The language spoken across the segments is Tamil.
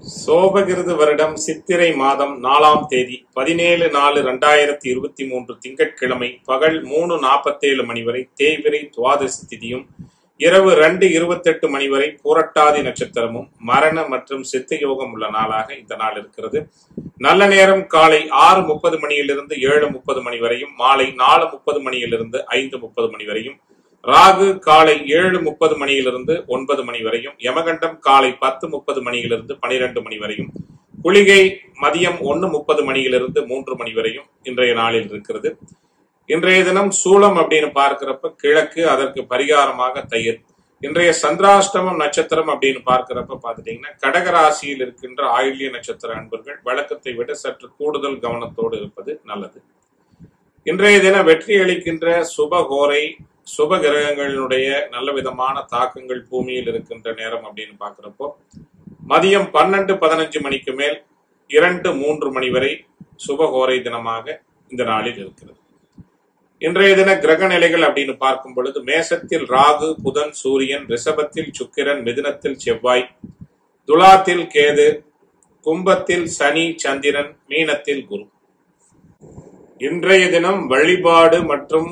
சோபகிருது வருடம் சித்திரை மாதம் நாலாம் தேதி பதினேழு நாலு ரெண்டாயிரத்தி இருபத்தி மூன்று திங்கட்கிழமை பகல் மூணு நாற்பத்தேழு மணி வரை தேய்பிரை துவாதசி திதியும் இரவு ரெண்டு இருபத்தெட்டு மணி வரை பூரட்டாதி நட்சத்திரமும் மரண மற்றும் சித்த யோகம் உள்ள நாளாக இந்த நாள் இருக்கிறது நல்ல நேரம் காலை ஆறு முப்பது மணியிலிருந்து ஏழு முப்பது மணி வரையும் மாலை நாலு முப்பது மணியிலிருந்து ஐந்து முப்பது மணி வரையும் ராகு காலை ஏழு முப்பது மணியிலிருந்து ஒன்பது மணி வரையும் யமகண்டம் காலை பத்து முப்பது மணியிலிருந்து பனிரெண்டு மணி வரையும் குளிகை மதியம் ஒன்று முப்பது மணியிலிருந்து மூன்று மணி வரையும் இன்றைய நாளில் இருக்கிறது இன்றைய தினம் சூளம் அப்படின்னு பார்க்கிறப்ப கிழக்கு அதற்கு பரிகாரமாக தயிர் இன்றைய சந்திராஷ்டமம் நட்சத்திரம் அப்படின்னு பார்க்கிறப்ப பார்த்துட்டீங்கன்னா கடகராசியில் இருக்கின்ற ஆயுள்ய நட்சத்திர அன்பர்கள் வழக்கத்தை விட சற்று கூடுதல் கவனத்தோடு இருப்பது நல்லது இன்றைய தினம் வெற்றி அளிக்கின்ற சுபகோரை சுப கிரகங்களினுடைய நல்ல விதமான தாக்கங்கள் பூமியில் இருக்கின்ற நேரம் அப்படின்னு பார்க்கிறப்போ மதியம் பன்னெண்டு பதினஞ்சு மணிக்கு மேல் இரண்டு மூன்று மணி வரை சுபகோரை தினமாக இந்த நாளில் இருக்கிறது இன்றைய தின கிரக நிலைகள் அப்படின்னு பார்க்கும் பொழுது மேசத்தில் ராகு புதன் சூரியன் ரிஷபத்தில் சுக்கிரன் மிதுனத்தில் செவ்வாய் துலாத்தில் கேது கும்பத்தில் சனி சந்திரன் மீனத்தில் குரு இன்றைய தினம் வழிபாடு மற்றும்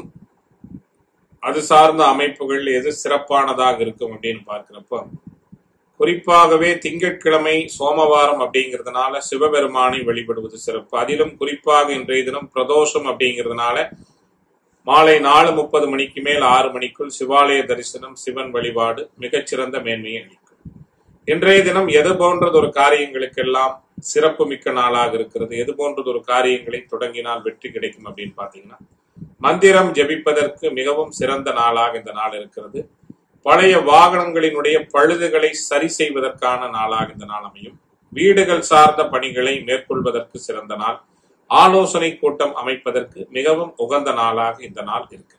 அது சார்ந்த அமைப்புகள் எது சிறப்பானதாக இருக்கும் அப்படின்னு பார்க்கிறப்போ குறிப்பாகவே திங்கட்கிழமை சோமவாரம் அப்படிங்கிறதுனால சிவபெருமானை வழிபடுவது சிறப்பு அதிலும் குறிப்பாக இன்றைய தினம் பிரதோஷம் அப்படிங்கிறதுனால மாலை நாலு முப்பது மணிக்கு மேல் ஆறு மணிக்குள் சிவாலய தரிசனம் சிவன் வழிபாடு மிகச்சிறந்த மேன்மையை அளிக்கும் இன்றைய தினம் எது போன்றதொரு காரியங்களுக்கெல்லாம் சிறப்பு மிக்க நாளாக இருக்கிறது எது போன்றதொரு காரியங்களை தொடங்கினால் வெற்றி கிடைக்கும் அப்படின்னு பாத்தீங்கன்னா மந்திரம் ஜெபிப்பதற்கு மிகவும் சிறந்த நாளாக இந்த நாள் இருக்கிறது பழைய வாகனங்களினுடைய பழுதுகளை சரி செய்வதற்கான நாளாக இந்த நாள் அமையும் வீடுகள் சார்ந்த பணிகளை மேற்கொள்வதற்கு சிறந்த நாள் ஆலோசனை கூட்டம் அமைப்பதற்கு மிகவும் உகந்த நாளாக இந்த நாள் இருக்கிறது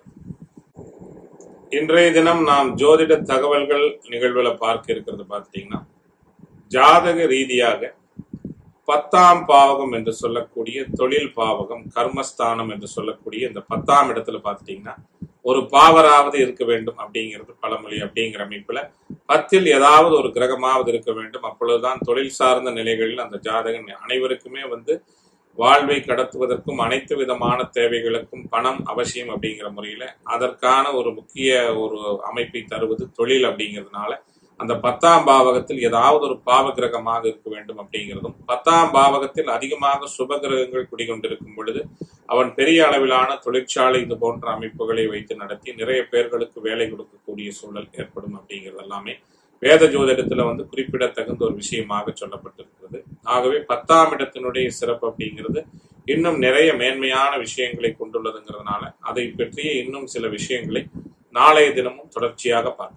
இன்றைய தினம் நாம் ஜோதிட தகவல்கள் நிகழ்வுல பார்க்க இருக்கிறது பார்த்தீங்கன்னா ஜாதக ரீதியாக பத்தாம் பாவகம் என்று சொல்லக்கூடிய தொழில் பாவகம் கர்மஸ்தானம் என்று சொல்லக்கூடிய இந்த பத்தாம் இடத்துல பார்த்துட்டீங்கன்னா ஒரு பாவராவது இருக்க வேண்டும் அப்படிங்கிறது பழமொழி அப்படிங்கிற அமைப்புல பத்தில் ஏதாவது ஒரு கிரகமாவது இருக்க வேண்டும் அப்பொழுதுதான் தொழில் சார்ந்த நிலைகளில் அந்த ஜாதகன் அனைவருக்குமே வந்து வாழ்வை கடத்துவதற்கும் அனைத்து விதமான தேவைகளுக்கும் பணம் அவசியம் அப்படிங்கிற முறையில அதற்கான ஒரு முக்கிய ஒரு அமைப்பை தருவது தொழில் அப்படிங்கிறதுனால அந்த பத்தாம் பாவகத்தில் ஏதாவது ஒரு பாவ கிரகமாக இருக்க வேண்டும் அப்படிங்கிறதும் பத்தாம் பாவகத்தில் அதிகமாக சுப கிரகங்கள் குடிகொண்டிருக்கும் பொழுது அவன் பெரிய அளவிலான தொழிற்சாலை இது போன்ற அமைப்புகளை வைத்து நடத்தி நிறைய பேர்களுக்கு வேலை கொடுக்கக்கூடிய சூழல் ஏற்படும் அப்படிங்கிறது எல்லாமே வேத ஜோதிடத்துல வந்து குறிப்பிடத்தகுந்த ஒரு விஷயமாக சொல்லப்பட்டிருக்கிறது ஆகவே பத்தாம் இடத்தினுடைய சிறப்பு அப்படிங்கிறது இன்னும் நிறைய மேன்மையான விஷயங்களை கொண்டுள்ளதுங்கிறதுனால அதை பற்றிய இன்னும் சில விஷயங்களை நாளைய தினமும் தொடர்ச்சியாக பார்க்கலாம்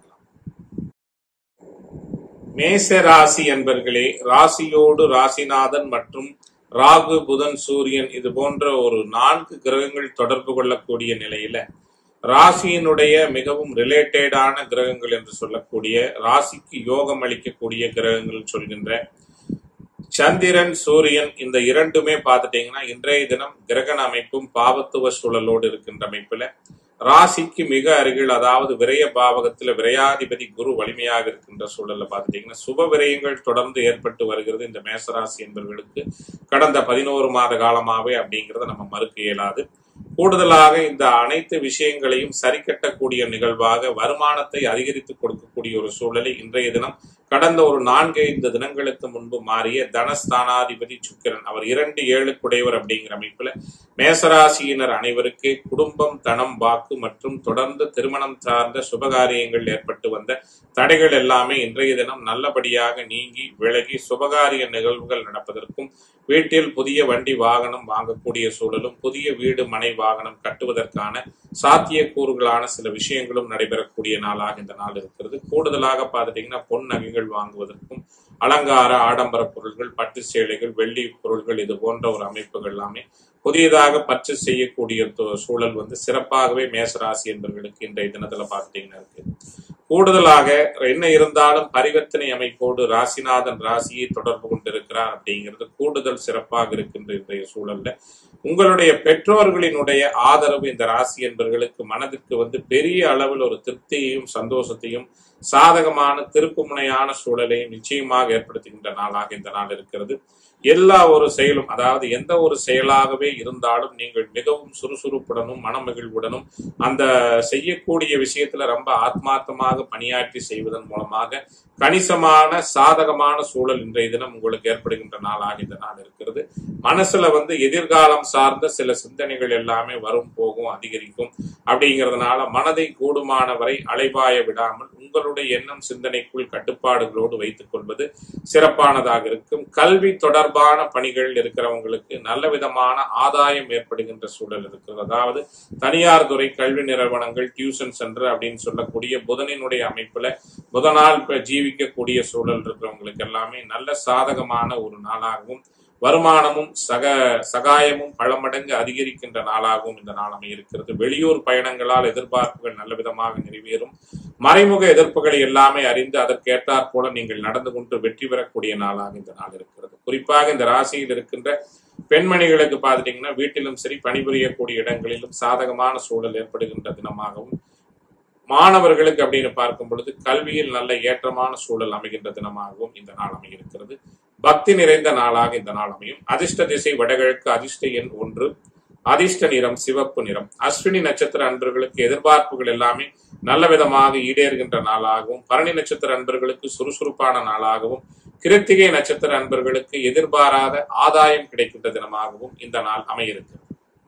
மேச ராசி என்பர்களே ராசியோடு ராசிநாதன் மற்றும் ராகு புதன் சூரியன் இது போன்ற ஒரு நான்கு கிரகங்கள் தொடர்பு கொள்ளக்கூடிய நிலையில ராசியினுடைய மிகவும் ரிலேட்டடான கிரகங்கள் என்று சொல்லக்கூடிய ராசிக்கு யோகம் அளிக்கக்கூடிய கிரகங்கள் சொல்கின்ற சந்திரன் சூரியன் இந்த இரண்டுமே பார்த்துட்டீங்கன்னா இன்றைய தினம் கிரகண அமைப்பும் பாவத்துவ சூழலோடு இருக்கின்ற அமைப்புல ராசிக்கு மிக அருகில் அதாவது விரய பாவகத்துல விரையாதிபதி குரு வலிமையாக இருக்கின்ற சூழல்ல பார்த்துட்டீங்கன்னா சுப விரயங்கள் தொடர்ந்து ஏற்பட்டு வருகிறது இந்த மேசராசி என்பவர்களுக்கு கடந்த பதினோரு மாத காலமாவே அப்படிங்கிறத நம்ம மறுக்க இயலாது கூடுதலாக இந்த அனைத்து விஷயங்களையும் சரி கட்டக்கூடிய நிகழ்வாக வருமானத்தை அதிகரித்து கொடுக்கக்கூடிய ஒரு சூழலை இன்றைய தினம் கடந்த ஒரு நான்கு ஐந்து தினங்களுக்கு முன்பு மாறிய தனஸ்தானாதிபதி சுக்கிரன் அவர் இரண்டு ஏழு குடையவர் அப்படிங்கிற அமைப்புல மேசராசியினர் அனைவருக்கு குடும்பம் தனம் வாக்கு மற்றும் தொடர்ந்து திருமணம் சார்ந்த சுபகாரியங்கள் ஏற்பட்டு வந்த தடைகள் எல்லாமே இன்றைய தினம் நல்லபடியாக நீங்கி விலகி சுபகாரிய நிகழ்வுகள் நடப்பதற்கும் வீட்டில் புதிய வண்டி வாகனம் வாங்கக்கூடிய சூழலும் புதிய வீடு மனை வாகனம் கட்டுவதற்கான சாத்தியக்கூறுகளான சில விஷயங்களும் நடைபெறக்கூடிய நாளாக இந்த நாள் இருக்கிறது கூடுதலாக பார்த்துட்டீங்கன்னா பொன் நகைகள் வாங்குவதற்கும் அலங்கார ஆடம்பர பொருட்கள் பட்டு சேலைகள் வெள்ளி பொருட்கள் இது போன்ற ஒரு அமைப்புகள் எல்லாமே புதியதாக பர்ச்சேஸ் செய்யக்கூடிய சூழல் வந்து சிறப்பாகவே மேசராசி என்பவர்களுக்கு இன்றைய தினத்துல பார்த்துட்டீங்கன்னா இருக்கு கூடுதலாக என்ன இருந்தாலும் பரிவர்த்தனை அமைப்போடு ராசிநாதன் ராசியை தொடர்பு கொண்டிருக்கிறார் அப்படிங்கிறது கூடுதல் சிறப்பாக இருக்கின்ற இன்றைய சூழல்ல உங்களுடைய பெற்றோர்களினுடைய ஆதரவு இந்த ராசி என்பவர்களுக்கு மனதிற்கு வந்து பெரிய அளவில் ஒரு திருப்தியையும் சந்தோஷத்தையும் சாதகமான திருப்புமுனையான சூழலையும் நிச்சயமாக ஏற்படுத்துகின்ற நாளாக இந்த நாள் இருக்கிறது எல்லா ஒரு செயலும் அதாவது எந்த ஒரு செயலாகவே இருந்தாலும் நீங்கள் மிகவும் சுறுசுறுப்புடனும் மனமகிழ்வுடனும் அந்த செய்யக்கூடிய விஷயத்துல ரொம்ப ஆத்மார்த்தமாக பணியாற்றி செய்வதன் மூலமாக கணிசமான சாதகமான சூழல் இன்றைய தினம் உங்களுக்கு ஏற்படுகின்ற நாளாக இந்த நாள் இருக்கிறது மனசுல வந்து எதிர்காலம் சார்ந்த சில சிந்தனைகள் எல்லாமே வரும் போகும் அதிகரிக்கும் அப்படிங்கிறதுனால மனதை கூடுமான வரை அலைபாய விடாமல் உங்களுடைய எண்ணம் சிந்தனைக்குள் கட்டுப்பாடுகளோடு வைத்துக் கொள்வது சிறப்பானதாக இருக்கும் கல்வி தொடர்பான பணிகள் இருக்கிறவங்களுக்கு நல்ல விதமான ஆதாயம் ஏற்படுகின்ற சூழல் இருக்கிறது அதாவது தனியார் துறை கல்வி நிறுவனங்கள் டியூஷன் சென்டர் அப்படின்னு சொல்லக்கூடிய புதனினுடைய அமைப்புல புதனால் இப்ப ஜீவிக்கக்கூடிய சூழல் இருக்கிறவங்களுக்கு எல்லாமே நல்ல சாதகமான ஒரு நாளாகவும் வருமானமும் சக சகாயமும் பல மடங்கு அதிகரிக்கின்ற நாளாகவும் இந்த நாள் அமையிருக்கிறது வெளியூர் பயணங்களால் எதிர்பார்ப்புகள் நல்ல விதமாக நிறைவேறும் மறைமுக எதிர்ப்புகளை எல்லாமே அறிந்து அதற்கேற்றாற் போல நீங்கள் நடந்து கொண்டு வெற்றி பெறக்கூடிய நாளாக இந்த நாள் இருக்கிறது குறிப்பாக இந்த ராசியில் இருக்கின்ற பெண்மணிகளுக்கு பார்த்துட்டீங்கன்னா வீட்டிலும் சரி பணிபுரியக்கூடிய இடங்களிலும் சாதகமான சூழல் ஏற்படுகின்ற தினமாகவும் மாணவர்களுக்கு அப்படின்னு பார்க்கும் பொழுது கல்வியில் நல்ல ஏற்றமான சூழல் அமைகின்ற தினமாகவும் இந்த நாள் அமையிருக்கிறது பக்தி நிறைந்த நாளாக இந்த நாள் அமையும் அதிர்ஷ்ட திசை வடகிழக்கு அதிர்ஷ்ட எண் ஒன்று அதிர்ஷ்ட நிறம் சிவப்பு நிறம் அஸ்வினி நட்சத்திர அன்பர்களுக்கு எதிர்பார்ப்புகள் எல்லாமே நல்ல விதமாக ஈடேறுகின்ற நாளாகவும் பரணி நட்சத்திர அன்பர்களுக்கு சுறுசுறுப்பான நாளாகவும் கிருத்திகை நட்சத்திர அன்பர்களுக்கு எதிர்பாராத ஆதாயம் கிடைக்கின்ற தினமாகவும் இந்த நாள் அமையிருக்கிறது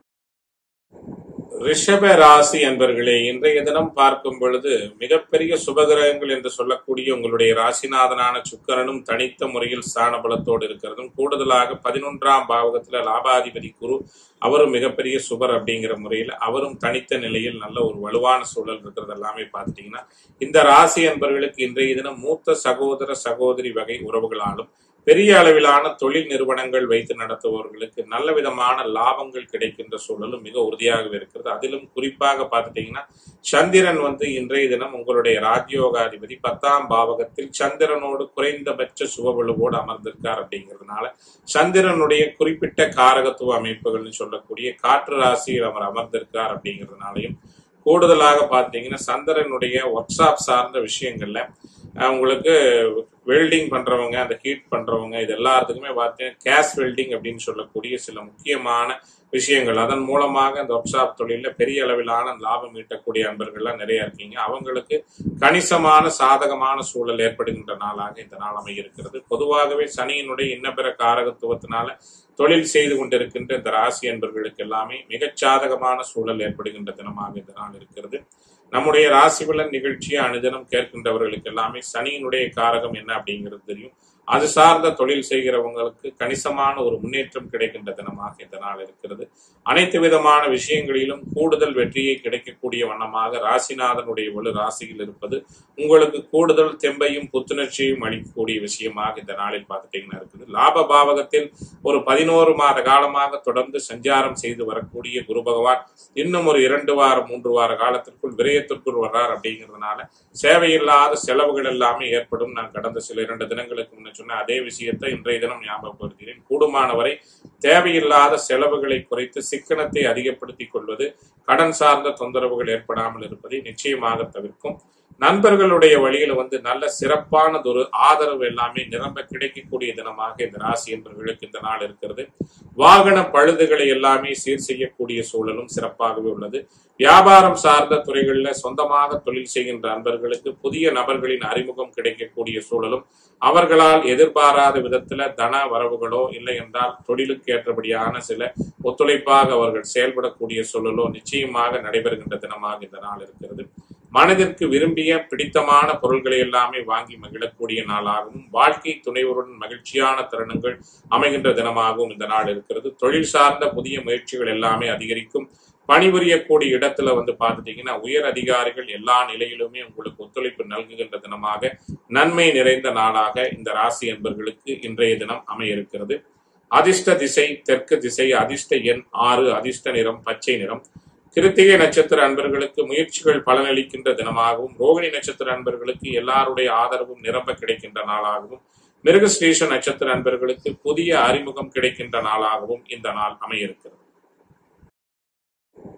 ரிஷப ராசி அன்பர்களே இன்றைய தினம் பார்க்கும் பொழுது மிகப்பெரிய சுபகிரகங்கள் என்று சொல்லக்கூடிய உங்களுடைய ராசிநாதனான சுக்கரனும் தனித்த முறையில் ஸ்தான பலத்தோடு இருக்கிறதும் கூடுதலாக பதினொன்றாம் பாவகத்துல லாபாதிபதி குரு அவரும் மிகப்பெரிய சுபர் அப்படிங்கிற முறையில் அவரும் தனித்த நிலையில் நல்ல ஒரு வலுவான சூழல் இருக்கிறது எல்லாமே பார்த்துட்டீங்கன்னா இந்த ராசி அன்பர்களுக்கு இன்றைய தினம் மூத்த சகோதர சகோதரி வகை உறவுகளாலும் பெரிய அளவிலான தொழில் நிறுவனங்கள் வைத்து நடத்துபவர்களுக்கு நல்ல விதமான லாபங்கள் கிடைக்கின்ற சூழலும் மிக உறுதியாகவே இருக்கிறது அதிலும் குறிப்பாக பார்த்துட்டீங்கன்னா சந்திரன் வந்து இன்றைய தினம் உங்களுடைய ராஜயோகாதிபதி பத்தாம் பாவகத்தில் சந்திரனோடு குறைந்தபட்ச சுபவலுவோடு அமர்ந்திருக்கார் அப்படிங்கிறதுனால சந்திரனுடைய குறிப்பிட்ட காரகத்துவ அமைப்புகள்னு சொல்லக்கூடிய காற்று ராசியில் அவர் அமர்ந்திருக்கார் அப்படிங்கிறதுனாலையும் கூடுதலாக பார்த்தீங்கன்னா சந்திரனுடைய ஒர்க் ஷாப் சார்ந்த விஷயங்கள்ல உங்களுக்கு வெல்டிங் பண்றவங்க அந்த ஹீட் பண்றவங்க இது எல்லாத்துக்குமே பார்த்தீங்கன்னா கேஸ் வெல்டிங் அப்படின்னு சொல்லக்கூடிய சில முக்கியமான விஷயங்கள் அதன் மூலமாக அந்த ஒர்க் ஷாப் தொழில பெரிய அளவிலான லாபம் ஈட்டக்கூடிய அன்பர்கள்லாம் நிறைய இருக்கீங்க அவங்களுக்கு கணிசமான சாதகமான சூழல் ஏற்படுகின்ற நாளாக இந்த நாள் அமைகிறது பொதுவாகவே சனியினுடைய இன்னபிற காரகத்துவத்தினால தொழில் செய்து கொண்டிருக்கின்ற இந்த ராசி அன்பர்களுக்கு எல்லாமே மிகச் சாதகமான சூழல் ஏற்படுகின்ற தினமாக இந்த நாள் இருக்கிறது நம்முடைய ராசி பலன் நிகழ்ச்சியை அனுதினம் கேட்கின்றவர்களுக்கு எல்லாமே சனியினுடைய காரகம் என்ன அப்படிங்கிறது தெரியும் அது சார்ந்த தொழில் செய்கிறவங்களுக்கு கணிசமான ஒரு முன்னேற்றம் கிடைக்கின்ற தினமாக இந்த நாள் இருக்கிறது அனைத்து விதமான விஷயங்களிலும் கூடுதல் வெற்றியை கிடைக்கக்கூடிய வண்ணமாக ராசிநாதனுடைய வலு ராசியில் இருப்பது உங்களுக்கு கூடுதல் தெம்பையும் புத்துணர்ச்சியும் அளிக்கக்கூடிய விஷயமாக இந்த நாளில் பார்த்துட்டீங்கன்னா இருக்குது லாப பாவகத்தில் ஒரு பதினோரு மாத காலமாக தொடர்ந்து சஞ்சாரம் செய்து வரக்கூடிய குரு பகவான் இன்னும் ஒரு இரண்டு வாரம் மூன்று வார காலத்திற்குள் விரயத்திற்குள் வர்றார் அப்படிங்கிறதுனால சேவையில்லாத செலவுகள் எல்லாமே ஏற்படும் நான் கடந்த சில இரண்டு தினங்களுக்கு முன்ன சொன்ன அதே விஷயத்தை இன்றைய தினம் ஞாபகப்படுத்துகிறேன் கூடுமானவரை தேவையில்லாத செலவுகளை குறைத்து சிக்கனத்தை அதிகப்படுத்திக் கொள்வது கடன் சார்ந்த தொந்தரவுகள் ஏற்படாமல் இருப்பதை நிச்சயமாக தவிர்க்கும் நண்பர்களுடைய வழியில வந்து நல்ல சிறப்பானதொரு ஆதரவு எல்லாமே நிரம்ப கிடைக்கக்கூடிய தினமாக இந்த ராசி என்பவர்களுக்கு இந்த நாள் இருக்கிறது வாகன பழுதுகளை எல்லாமே சீர் செய்யக்கூடிய சூழலும் சிறப்பாகவே உள்ளது வியாபாரம் சார்ந்த துறைகளில் சொந்தமாக தொழில் செய்கின்ற நண்பர்களுக்கு புதிய நபர்களின் அறிமுகம் கிடைக்கக்கூடிய சூழலும் அவர்களால் எதிர்பாராத விதத்துல தன வரவுகளோ இல்லை என்றால் தொழிலுக்கு ஏற்றபடியான சில ஒத்துழைப்பாக அவர்கள் செயல்படக்கூடிய சூழலோ நிச்சயமாக நடைபெறுகின்ற தினமாக இந்த நாள் இருக்கிறது மனதிற்கு விரும்பிய பிடித்தமான பொருள்களை எல்லாமே வாங்கி மகிழக்கூடிய நாளாகவும் வாழ்க்கை துணைவருடன் மகிழ்ச்சியான தருணங்கள் அமைகின்ற தினமாகவும் இந்த நாள் இருக்கிறது தொழில் சார்ந்த புதிய முயற்சிகள் எல்லாமே அதிகரிக்கும் பணிபுரியக்கூடிய இடத்துல வந்து பார்த்துட்டீங்கன்னா உயர் அதிகாரிகள் எல்லா நிலையிலுமே உங்களுக்கு ஒத்துழைப்பு நல்குகின்ற தினமாக நன்மை நிறைந்த நாளாக இந்த ராசி என்பர்களுக்கு இன்றைய தினம் அமைய இருக்கிறது அதிர்ஷ்ட திசை தெற்கு திசை அதிர்ஷ்ட எண் ஆறு அதிர்ஷ்ட நிறம் பச்சை நிறம் கிருத்திகை நட்சத்திர அன்பர்களுக்கு முயற்சிகள் பலனளிக்கின்ற தினமாகவும் ரோகிணி நட்சத்திர அன்பர்களுக்கு எல்லாருடைய ஆதரவும் நிரம்ப கிடைக்கின்ற நாளாகவும் மிருகஸ்ரீஷ நட்சத்திர அன்பர்களுக்கு புதிய அறிமுகம் கிடைக்கின்ற நாளாகவும் இந்த நாள் அமையிருக்கிறது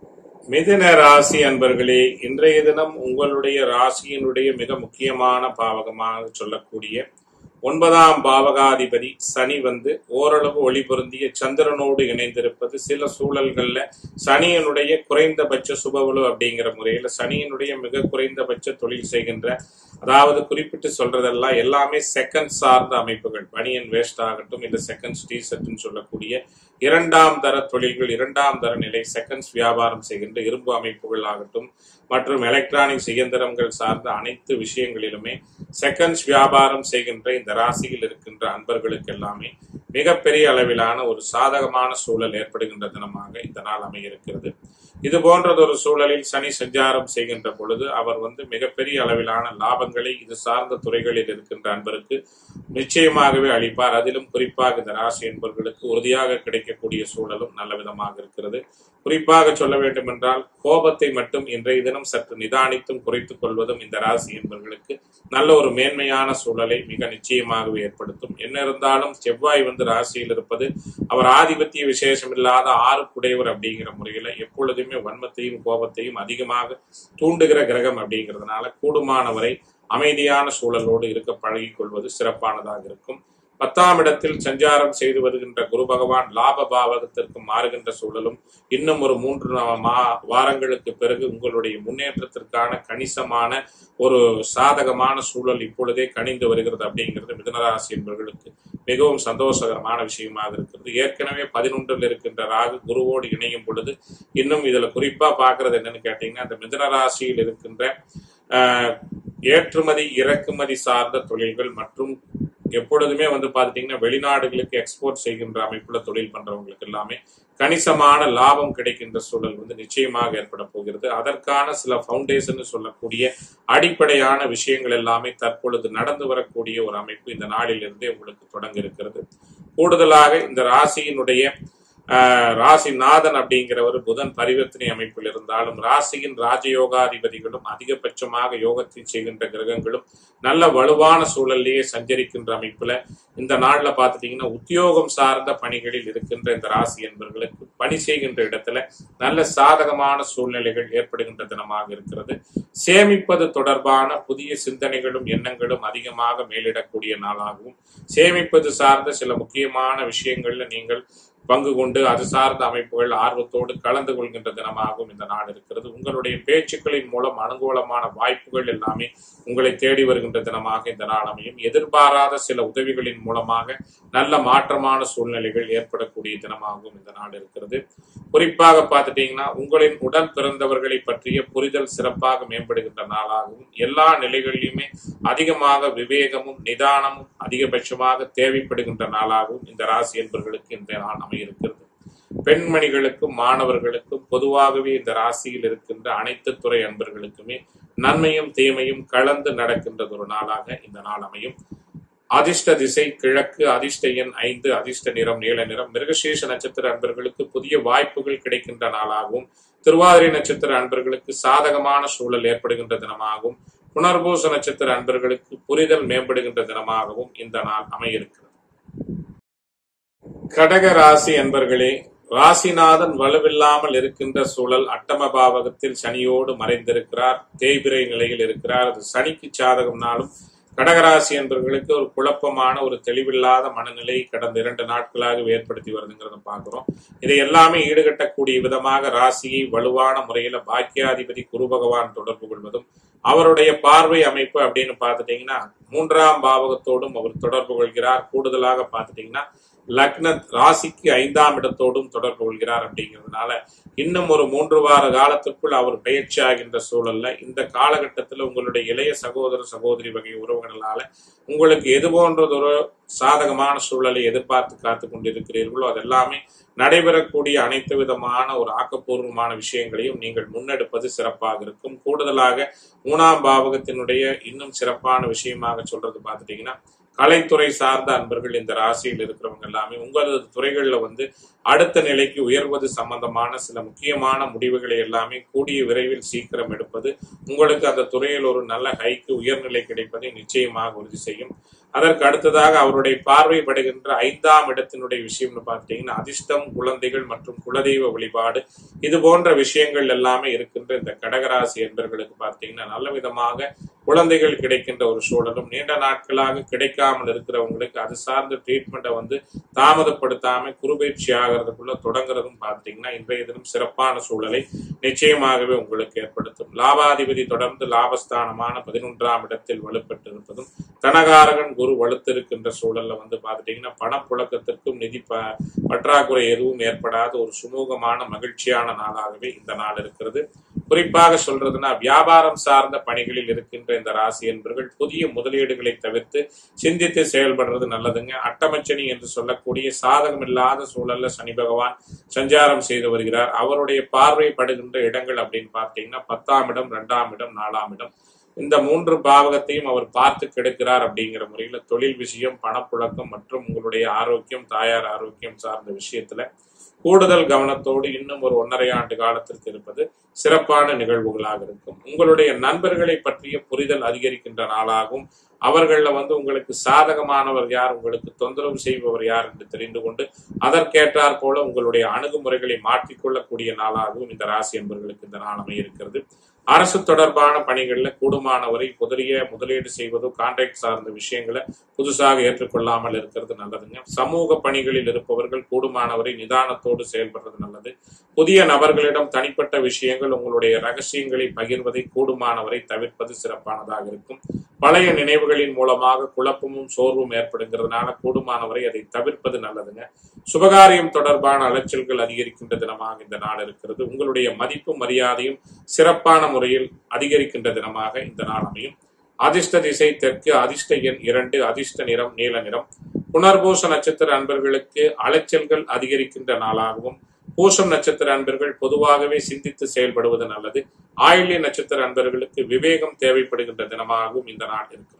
மிதுன ராசி அன்பர்களே இன்றைய தினம் உங்களுடைய ராசியினுடைய மிக முக்கியமான பாவகமாக சொல்லக்கூடிய ஒன்பதாம் பாவகாதிபதி சனி வந்து ஓரளவு ஒளி பொருந்திய சந்திரனோடு இணைந்திருப்பது சில சூழல்கள்ல சனியினுடைய குறைந்தபட்ச சுபவலு அப்படிங்கிற முறையில சனியினுடைய மிக குறைந்தபட்ச தொழில் செய்கின்ற அதாவது குறிப்பிட்டு சொல்றதெல்லாம் எல்லாமே செகண்ட் சார்ந்த அமைப்புகள் பனியன் வேஸ்ட் ஆகட்டும் இந்த செகண்ட்ஸ் டீ செட்னு சொல்லக்கூடிய இரண்டாம் தர தொழில்கள் இரண்டாம் தர நிலை செகண்ட்ஸ் வியாபாரம் செய்கின்ற இரும்பு அமைப்புகள் ஆகட்டும் மற்றும் எலக்ட்ரானிக்ஸ் இயந்திரங்கள் சார்ந்த அனைத்து விஷயங்களிலுமே செகண்ட்ஸ் வியாபாரம் செய்கின்ற இந்த ராசியில் இருக்கின்ற அன்பர்களுக்கு எல்லாமே மிகப்பெரிய அளவிலான ஒரு சாதகமான சூழல் ஏற்படுகின்ற தினமாக இந்த நாள் அமையிருக்கிறது இது போன்றதொரு சூழலில் சனி சஞ்சாரம் செய்கின்ற பொழுது அவர் வந்து மிகப்பெரிய அளவிலான லாபங்களை இது சார்ந்த துறைகளில் இருக்கின்ற அன்பருக்கு நிச்சயமாகவே அளிப்பார் அதிலும் குறிப்பாக இந்த ராசி என்பவர்களுக்கு உறுதியாக கிடைக்கக்கூடிய சூழலும் நல்ல விதமாக இருக்கிறது குறிப்பாக சொல்ல வேண்டும் என்றால் கோபத்தை மட்டும் இன்றைய தினம் சற்று நிதானித்தும் குறைத்துக் கொள்வதும் இந்த ராசி என்பவர்களுக்கு நல்ல ஒரு மேன்மையான சூழலை மிக நிச்சயமாகவே ஏற்படுத்தும் என்ன இருந்தாலும் செவ்வாய் வந்து ராசியில் இருப்பது அவர் ஆதிபத்திய விசேஷம் இல்லாத ஆறுக்குடையவர் அப்படிங்கிற முறையில எப்பொழுதுமே வன்மத்தையும் கோபத்தையும் அதிகமாக தூண்டுகிற கிரகம் அப்படிங்கிறதுனால கூடுமானவரை அமைதியான சூழலோடு இருக்க பழகிக் கொள்வது சிறப்பானதாக இருக்கும் பத்தாம் இடத்தில் சஞ்சாரம் செய்து வருகின்ற குரு பகவான் லாப பாவகத்திற்கு மாறுகின்ற சூழலும் இன்னும் ஒரு மூன்று மா வாரங்களுக்கு பிறகு உங்களுடைய முன்னேற்றத்திற்கான கணிசமான ஒரு சாதகமான சூழல் இப்பொழுதே கணிந்து வருகிறது அப்படிங்கிறது மிதனராசி என்பவர்களுக்கு மிகவும் சந்தோஷகரமான விஷயமாக இருக்கிறது ஏற்கனவே பதினொன்றில் இருக்கின்ற ராகு குருவோடு இணையும் பொழுது இன்னும் இதுல குறிப்பா பாக்குறது என்னன்னு கேட்டீங்கன்னா இந்த மிதனராசியில் இருக்கின்ற ஏற்றுமதி இறக்குமதி சார்ந்த தொழில்கள் மற்றும் எப்பொழுதுமே வந்து பார்த்துட்டீங்கன்னா வெளிநாடுகளுக்கு எக்ஸ்போர்ட் செய்கின்ற அமைப்புல தொழில் பண்றவங்களுக்கு எல்லாமே கணிசமான லாபம் கிடைக்கின்ற சூழல் வந்து நிச்சயமாக ஏற்பட போகிறது அதற்கான சில பவுண்டேஷன் சொல்லக்கூடிய அடிப்படையான விஷயங்கள் எல்லாமே தற்பொழுது நடந்து வரக்கூடிய ஒரு அமைப்பு இந்த நாளிலிருந்தே உங்களுக்கு தொடங்க இருக்கிறது கூடுதலாக இந்த ராசியினுடைய ராசிநாதன் அப்படிங்கிறவர் புதன் பரிவர்த்தனை அமைப்பில் இருந்தாலும் ராசியின் ராஜயோகாதிபதிகளும் அதிகபட்சமாக யோகத்தை செய்கின்ற கிரகங்களும் நல்ல வலுவான சூழல்லையே சஞ்சரிக்கின்ற அமைப்புல இந்த நாள்ல பாத்துட்டீங்கன்னா உத்தியோகம் சார்ந்த பணிகளில் இருக்கின்ற இந்த ராசி என்பவர்களுக்கு பணி செய்கின்ற இடத்துல நல்ல சாதகமான சூழ்நிலைகள் ஏற்படுகின்ற தினமாக இருக்கிறது சேமிப்பது தொடர்பான புதிய சிந்தனைகளும் எண்ணங்களும் அதிகமாக மேலிடக்கூடிய நாளாகவும் சேமிப்பது சார்ந்த சில முக்கியமான விஷயங்கள்ல நீங்கள் பங்கு கொண்டு அது சார்ந்த அமைப்புகள் ஆர்வத்தோடு கலந்து கொள்கின்ற தினமாகவும் இந்த நாள் இருக்கிறது உங்களுடைய பேச்சுக்களின் மூலம் அனுகூலமான வாய்ப்புகள் எல்லாமே உங்களை தேடி வருகின்ற தினமாக இந்த நாள் அமையும் எதிர்பாராத சில உதவிகளின் மூலமாக நல்ல மாற்றமான சூழ்நிலைகள் ஏற்படக்கூடிய தினமாகவும் இந்த நாள் இருக்கிறது குறிப்பாக பார்த்துட்டீங்கன்னா உங்களின் உடன் பிறந்தவர்களை பற்றிய புரிதல் சிறப்பாக மேம்படுகின்ற நாளாகவும் எல்லா நிலைகளிலுமே அதிகமாக விவேகமும் நிதானமும் அதிகபட்சமாக தேவைப்படுகின்ற நாளாகவும் இந்த ராசி என்பவர்களுக்கு இந்த நாள் அமையிருக்கிறது பெண்மணிகளுக்கும் மாணவர்களுக்கும் பொதுவாகவே இந்த ராசியில் இருக்கின்ற அனைத்து துறை அன்பர்களுக்குமே நன்மையும் தீமையும் கலந்து நடக்கின்றது ஒரு நாளாக இந்த நாள் அமையும் அதிர்ஷ்ட திசை கிழக்கு அதிர்ஷ்ட எண் ஐந்து அதிர்ஷ்ட நிறம் நீல நிறம் மிருகசீஷ நட்சத்திர அன்பர்களுக்கு புதிய வாய்ப்புகள் கிடைக்கின்ற நாளாகவும் திருவாதிரை நட்சத்திர அன்பர்களுக்கு சாதகமான சூழல் ஏற்படுகின்ற தினமாகவும் புனர்பூச நட்சத்திர அன்பர்களுக்கு புரிதல் மேம்படுகின்ற தினமாகவும் இந்த நாள் அமையிருக்கிறது கடக ராசி அன்பர்களே ராசிநாதன் வலுவில்லாமல் இருக்கின்ற சூழல் அட்டம பாவகத்தில் சனியோடு மறைந்திருக்கிறார் தேய்பிரை நிலையில் இருக்கிறார் அது சனிக்கு சாதகம்னாலும் கடகராசி என்பவர்களுக்கு ஒரு குழப்பமான ஒரு தெளிவில்லாத மனநிலை கடந்த இரண்டு நாட்களாக ஏற்படுத்தி வருதுங்கிறத பார்க்கிறோம் இதை எல்லாமே ஈடுகட்டக்கூடிய விதமாக ராசியை வலுவான முறையில பாக்கியாதிபதி குரு பகவான் தொடர்பு கொள்வதும் அவருடைய பார்வை அமைப்பு அப்படின்னு பார்த்துட்டீங்கன்னா மூன்றாம் பாவகத்தோடும் அவர் தொடர்பு கொள்கிறார் கூடுதலாக பார்த்துட்டீங்கன்னா லக்ன ராசிக்கு ஐந்தாம் இடத்தோடும் தொடர்பு கொள்கிறார் அப்படிங்கிறதுனால இன்னும் ஒரு மூன்று வார காலத்திற்குள் அவர் பயிற்சி ஆகின்ற சூழல்ல இந்த காலகட்டத்தில் உங்களுடைய இளைய சகோதர சகோதரி வகை உறவுகளால உங்களுக்கு எது போன்றதொரு சாதகமான சூழலை எதிர்பார்த்து காத்து கொண்டிருக்கிறீர்களோ அதெல்லாமே நடைபெறக்கூடிய அனைத்து விதமான ஒரு ஆக்கப்பூர்வமான விஷயங்களையும் நீங்கள் முன்னெடுப்பது சிறப்பாக இருக்கும் கூடுதலாக மூணாம் பாவகத்தினுடைய இன்னும் சிறப்பான விஷயமாக சொல்றது பார்த்துட்டீங்கன்னா கலைத்துறை சார்ந்த அன்பர்கள் இந்த ராசியில் இருக்கிறவங்க எல்லாமே உங்களது துறைகள்ல வந்து அடுத்த நிலைக்கு உயர்வது சம்பந்தமான சில முக்கியமான முடிவுகளை எல்லாமே கூடிய விரைவில் சீக்கிரம் எடுப்பது உங்களுக்கு அந்த துறையில் ஒரு நல்ல ஹைக்கு உயர்நிலை கிடைப்பதை நிச்சயமாக உறுதி செய்யும் அதற்கு அடுத்ததாக அவருடைய பார்வைப்படுகின்ற ஐந்தாம் இடத்தினுடைய விஷயம்னு பார்த்தீங்கன்னா அதிர்ஷ்டம் குழந்தைகள் மற்றும் குலதெய்வ வழிபாடு இது போன்ற விஷயங்கள் எல்லாமே இருக்கின்ற இந்த கடகராசி என்பர்களுக்கு பார்த்தீங்கன்னா நல்ல விதமாக குழந்தைகள் கிடைக்கின்ற ஒரு சூழலும் நீண்ட நாட்களாக கிடைக்காமல் இருக்கிறவங்களுக்கு அது சார்ந்த ட்ரீட்மெண்ட்டை வந்து தாமதப்படுத்தாம குருபயிற்சி ஆகிறதுக்குள்ள தொடங்குறதும் பார்த்தீங்கன்னா இன்றைய தினம் சிறப்பான சூழலை நிச்சயமாகவே உங்களுக்கு ஏற்படுத்தும் லாபாதிபதி தொடர்ந்து லாபஸ்தானமான பதினொன்றாம் இடத்தில் வலுப்பெற்றிருப்பதும் தனகாரகன் குரு வலுத்திருக்கின்ற சூழல்ல வந்து பார்த்துட்டீங்கன்னா பணப்புழக்கத்திற்கும் நிதி ப பற்றாக்குறை எதுவும் ஏற்படாத ஒரு சுமூகமான மகிழ்ச்சியான நாளாகவே இந்த நாள் இருக்கிறது குறிப்பாக சொல்றதுன்னா வியாபாரம் சார்ந்த பணிகளில் இருக்கின்ற இந்த ராசி என்பவர்கள் புதிய முதலீடுகளை தவிர்த்து சிந்தித்து செயல்படுறது நல்லதுங்க அட்டமச்சனி என்று சொல்லக்கூடிய சாதகம் இல்லாத சூழல்ல சனி பகவான் சஞ்சாரம் செய்து வருகிறார் அவருடைய பார்வை படுகின்ற இடங்கள் அப்படின்னு பார்த்தீங்கன்னா பத்தாம் இடம் இரண்டாம் இடம் நாலாம் இடம் இந்த மூன்று பாவகத்தையும் அவர் பார்த்து கெடுக்கிறார் அப்படிங்கிற முறையில தொழில் விஷயம் பணப்புழக்கம் மற்றும் உங்களுடைய ஆரோக்கியம் தாயார் ஆரோக்கியம் சார்ந்த விஷயத்துல கூடுதல் கவனத்தோடு இன்னும் ஒரு ஒன்றரை ஆண்டு காலத்திற்கு இருப்பது சிறப்பான நிகழ்வுகளாக இருக்கும் உங்களுடைய நண்பர்களை பற்றிய புரிதல் அதிகரிக்கின்ற நாளாகவும் அவர்கள வந்து உங்களுக்கு சாதகமானவர் யார் உங்களுக்கு தொந்தரவு செய்பவர் யார் என்று தெரிந்து கொண்டு அதற்கேற்றாற் போல உங்களுடைய அணுகுமுறைகளை மாற்றிக்கொள்ளக்கூடிய நாளாகவும் இந்த ராசி என்பவர்களுக்கு இந்த நாள் அமையிருக்கிறது அரசு தொடர்பான பணிகள்ல கூடுமானவரை புதிய முதலீடு செய்வதோ கான்ட்ராக்ட் சார்ந்த விஷயங்களை புதுசாக ஏற்றுக்கொள்ளாமல் இருக்கிறது நல்லதுங்க சமூக பணிகளில் இருப்பவர்கள் கூடுமானவரை நிதானத்தோடு செயல்படுறது நல்லது புதிய நபர்களிடம் தனிப்பட்ட விஷயங்கள் உங்களுடைய ரகசியங்களை பகிர்வதை கூடுமானவரை தவிர்ப்பது சிறப்பானதாக இருக்கும் பழைய நினைவுகளின் மூலமாக குழப்பமும் சோர்வும் ஏற்படுங்கிறதுனால கூடுமானவரை அதை தவிர்ப்பது நல்லதுங்க சுபகாரியம் தொடர்பான அலைச்சல்கள் அதிகரிக்கின்ற தினமாக இந்த நாள் இருக்கிறது உங்களுடைய மதிப்பு மரியாதையும் சிறப்பான முறையில் அதிகரிக்கின்ற தினமாக இந்த நாள் அமையும் அதிர்ஷ்ட திசை தெற்கு அதிர்ஷ்ட எண் இரண்டு அதிர்ஷ்ட நிறம் நீல நிறம் புனர்பூச நட்சத்திர அன்பர்களுக்கு அலைச்சல்கள் அதிகரிக்கின்ற நாளாகவும் பூசம் நட்சத்திர அன்பர்கள் பொதுவாகவே சிந்தித்து செயல்படுவது நல்லது ஆயில்ய நட்சத்திர அன்பர்களுக்கு விவேகம் தேவைப்படுகின்ற தினமாகவும் இந்த நாள் இருக்கிறது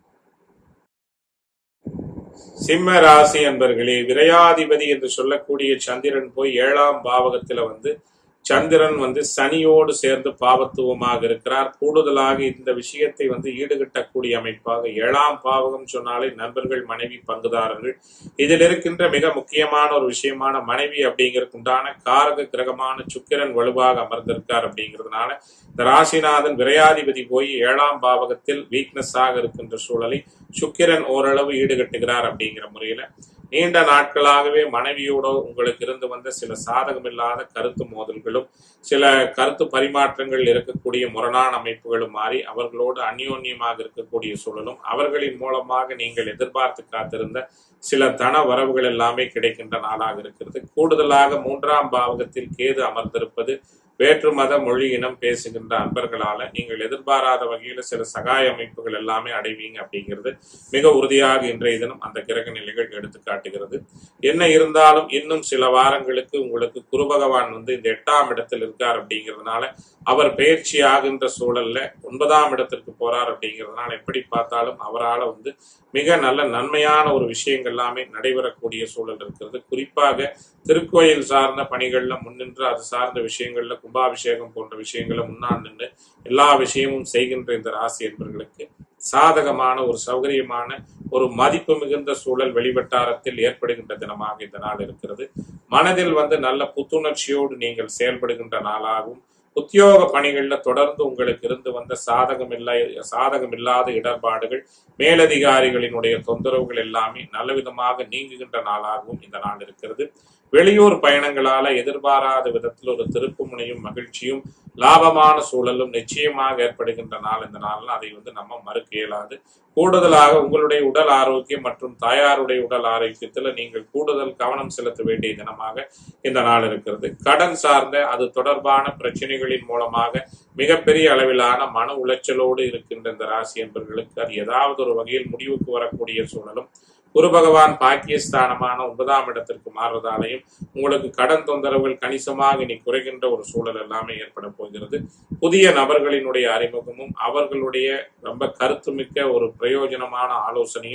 சிம்ம ராசி அன்பர்களே விரையாதிபதி என்று சொல்லக்கூடிய சந்திரன் போய் ஏழாம் பாவகத்துல வந்து சந்திரன் வந்து சனியோடு சேர்ந்து பாவத்துவமாக இருக்கிறார் கூடுதலாக இந்த விஷயத்தை வந்து ஈடுகட்டக்கூடிய அமைப்பாக ஏழாம் பாவகம் சொன்னாலே நண்பர்கள் மனைவி பங்குதாரர்கள் இதில் இருக்கின்ற மிக முக்கியமான ஒரு விஷயமான மனைவி அப்படிங்கிறதுக்கு உண்டான காரக கிரகமான சுக்கிரன் வலுவாக அமர்ந்திருக்கார் அப்படிங்கிறதுனால இந்த ராசிநாதன் விரையாதிபதி போய் ஏழாம் பாவகத்தில் வீக்னஸ் ஆக இருக்கின்ற சூழலை சுக்கிரன் ஓரளவு ஈடுகட்டுகிறார் அப்படிங்கிற முறையில நீண்ட நாட்களாகவே மனைவியோட உங்களுக்கு இருந்து வந்த சில சாதகமில்லாத கருத்து மோதல்களும் சில கருத்து பரிமாற்றங்கள் இருக்கக்கூடிய முரணான அமைப்புகளும் மாறி அவர்களோடு அந்யோன்யமாக இருக்கக்கூடிய சூழலும் அவர்களின் மூலமாக நீங்கள் எதிர்பார்த்து காத்திருந்த சில தன வரவுகள் எல்லாமே கிடைக்கின்ற நாளாக இருக்கிறது கூடுதலாக மூன்றாம் பாவகத்தில் கேது அமர்ந்திருப்பது வேற்று மத மொழி இனம் பேசுகின்ற அன்பர்களால நீங்கள் எதிர்பாராத வகையில சில சகாய அமைப்புகள் எல்லாமே அடைவீங்க அப்படிங்கிறது மிக உறுதியாக இன்றைய தினம் அந்த கிரக நிலைகள் எடுத்து காட்டுகிறது என்ன இருந்தாலும் இன்னும் சில வாரங்களுக்கு உங்களுக்கு குரு பகவான் வந்து இந்த எட்டாம் இடத்தில் இருக்கார் அப்படிங்கிறதுனால அவர் பயிற்சி ஆகின்ற சூழல்ல ஒன்பதாம் இடத்திற்கு போறார் அப்படிங்கிறதுனால எப்படி பார்த்தாலும் அவரால் வந்து மிக நல்ல நன்மையான ஒரு விஷயங்கள் எல்லாமே நடைபெறக்கூடிய சூழல் இருக்கிறது குறிப்பாக திருக்கோயில் சார்ந்த பணிகள்ல முன்னின்று அது சார்ந்த விஷயங்கள்ல கும்பாபிஷேகம் போன்ற விஷயங்களை முன்னால் நின்று எல்லா விஷயமும் செய்கின்ற இந்த ராசி என்பவர்களுக்கு சாதகமான ஒரு சௌகரியமான ஒரு மதிப்பு மிகுந்த சூழல் வெளிவட்டாரத்தில் ஏற்படுகின்ற தினமாக இந்த நாள் இருக்கிறது மனதில் வந்து நல்ல புத்துணர்ச்சியோடு நீங்கள் செயல்படுகின்ற நாளாகவும் உத்தியோக பணிகள்ல தொடர்ந்து உங்களுக்கு இருந்து வந்த சாதகம் இல்லை சாதகம் இல்லாத இடர்பாடுகள் மேலதிகாரிகளினுடைய தொந்தரவுகள் எல்லாமே நல்ல விதமாக நீங்குகின்ற நாளாகவும் இந்த நாள் இருக்கிறது வெளியூர் பயணங்களால எதிர்பாராத விதத்தில் ஒரு திருப்பு முனையும் மகிழ்ச்சியும் லாபமான சூழலும் நிச்சயமாக ஏற்படுகின்ற நாள் இந்த நாள்ல அதை வந்து நம்ம மறுக்க இயலாது கூடுதலாக உங்களுடைய உடல் ஆரோக்கியம் மற்றும் தாயாருடைய உடல் ஆரோக்கியத்துல நீங்கள் கூடுதல் கவனம் செலுத்த வேண்டிய தினமாக இந்த நாள் இருக்கிறது கடன் சார்ந்த அது தொடர்பான பிரச்சனைகளின் மூலமாக மிகப்பெரிய அளவிலான மன உளைச்சலோடு இருக்கின்ற இந்த ராசி என்பவர்களுக்கு அது ஏதாவது ஒரு வகையில் முடிவுக்கு வரக்கூடிய சூழலும் குரு பகவான் பாக்கியஸ்தானமான ஒன்பதாம் இடத்திற்கு மாறுவதாலையும் உங்களுக்கு கடன் தொந்தரவுகள் கணிசமாக இனி குறைகின்ற ஒரு சூழல் எல்லாமே ஏற்பட போகிறது புதிய நபர்களினுடைய அறிமுகமும் அவர்களுடைய ரொம்ப கருத்துமிக்க ஒரு பிரயோஜனமான ஆலோசனையும்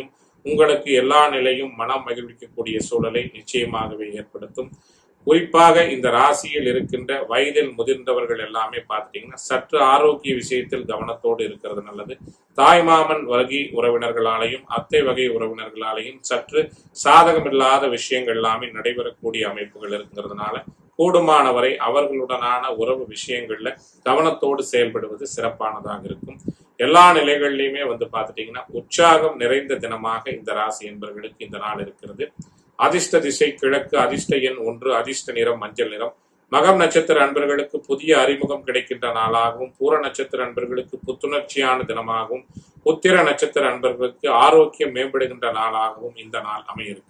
உங்களுக்கு எல்லா நிலையும் மனம் மகிழ்விக்கக்கூடிய சூழலை நிச்சயமாகவே ஏற்படுத்தும் குறிப்பாக இந்த ராசியில் இருக்கின்ற வயதில் முதிர்ந்தவர்கள் எல்லாமே பார்த்துட்டீங்கன்னா சற்று ஆரோக்கிய விஷயத்தில் கவனத்தோடு இருக்கிறது நல்லது தாய்மாமன் வகை உறவினர்களாலையும் அத்தை வகை உறவினர்களாலையும் சற்று சாதகமில்லாத விஷயங்கள் எல்லாமே நடைபெறக்கூடிய அமைப்புகள் இருக்கிறதுனால கூடுமானவரை அவர்களுடனான உறவு விஷயங்கள்ல கவனத்தோடு செயல்படுவது சிறப்பானதாக இருக்கும் எல்லா நிலைகள்லையுமே வந்து பார்த்துட்டீங்கன்னா உற்சாகம் நிறைந்த தினமாக இந்த ராசி என்பவர்களுக்கு இந்த நாள் இருக்கிறது அதிர்ஷ்ட திசை கிழக்கு அதிர்ஷ்ட எண் ஒன்று அதிர்ஷ்ட நிறம் மஞ்சள் நிறம் மகம் நட்சத்திர அன்பர்களுக்கு புதிய அறிமுகம் கிடைக்கின்ற நாளாகவும் பூர நட்சத்திர அன்பர்களுக்கு புத்துணர்ச்சியான தினமாகவும் உத்திர நட்சத்திர அன்பர்களுக்கு ஆரோக்கியம் மேம்படுகின்ற நாளாகவும் இந்த நாள் அமையிருக்கும்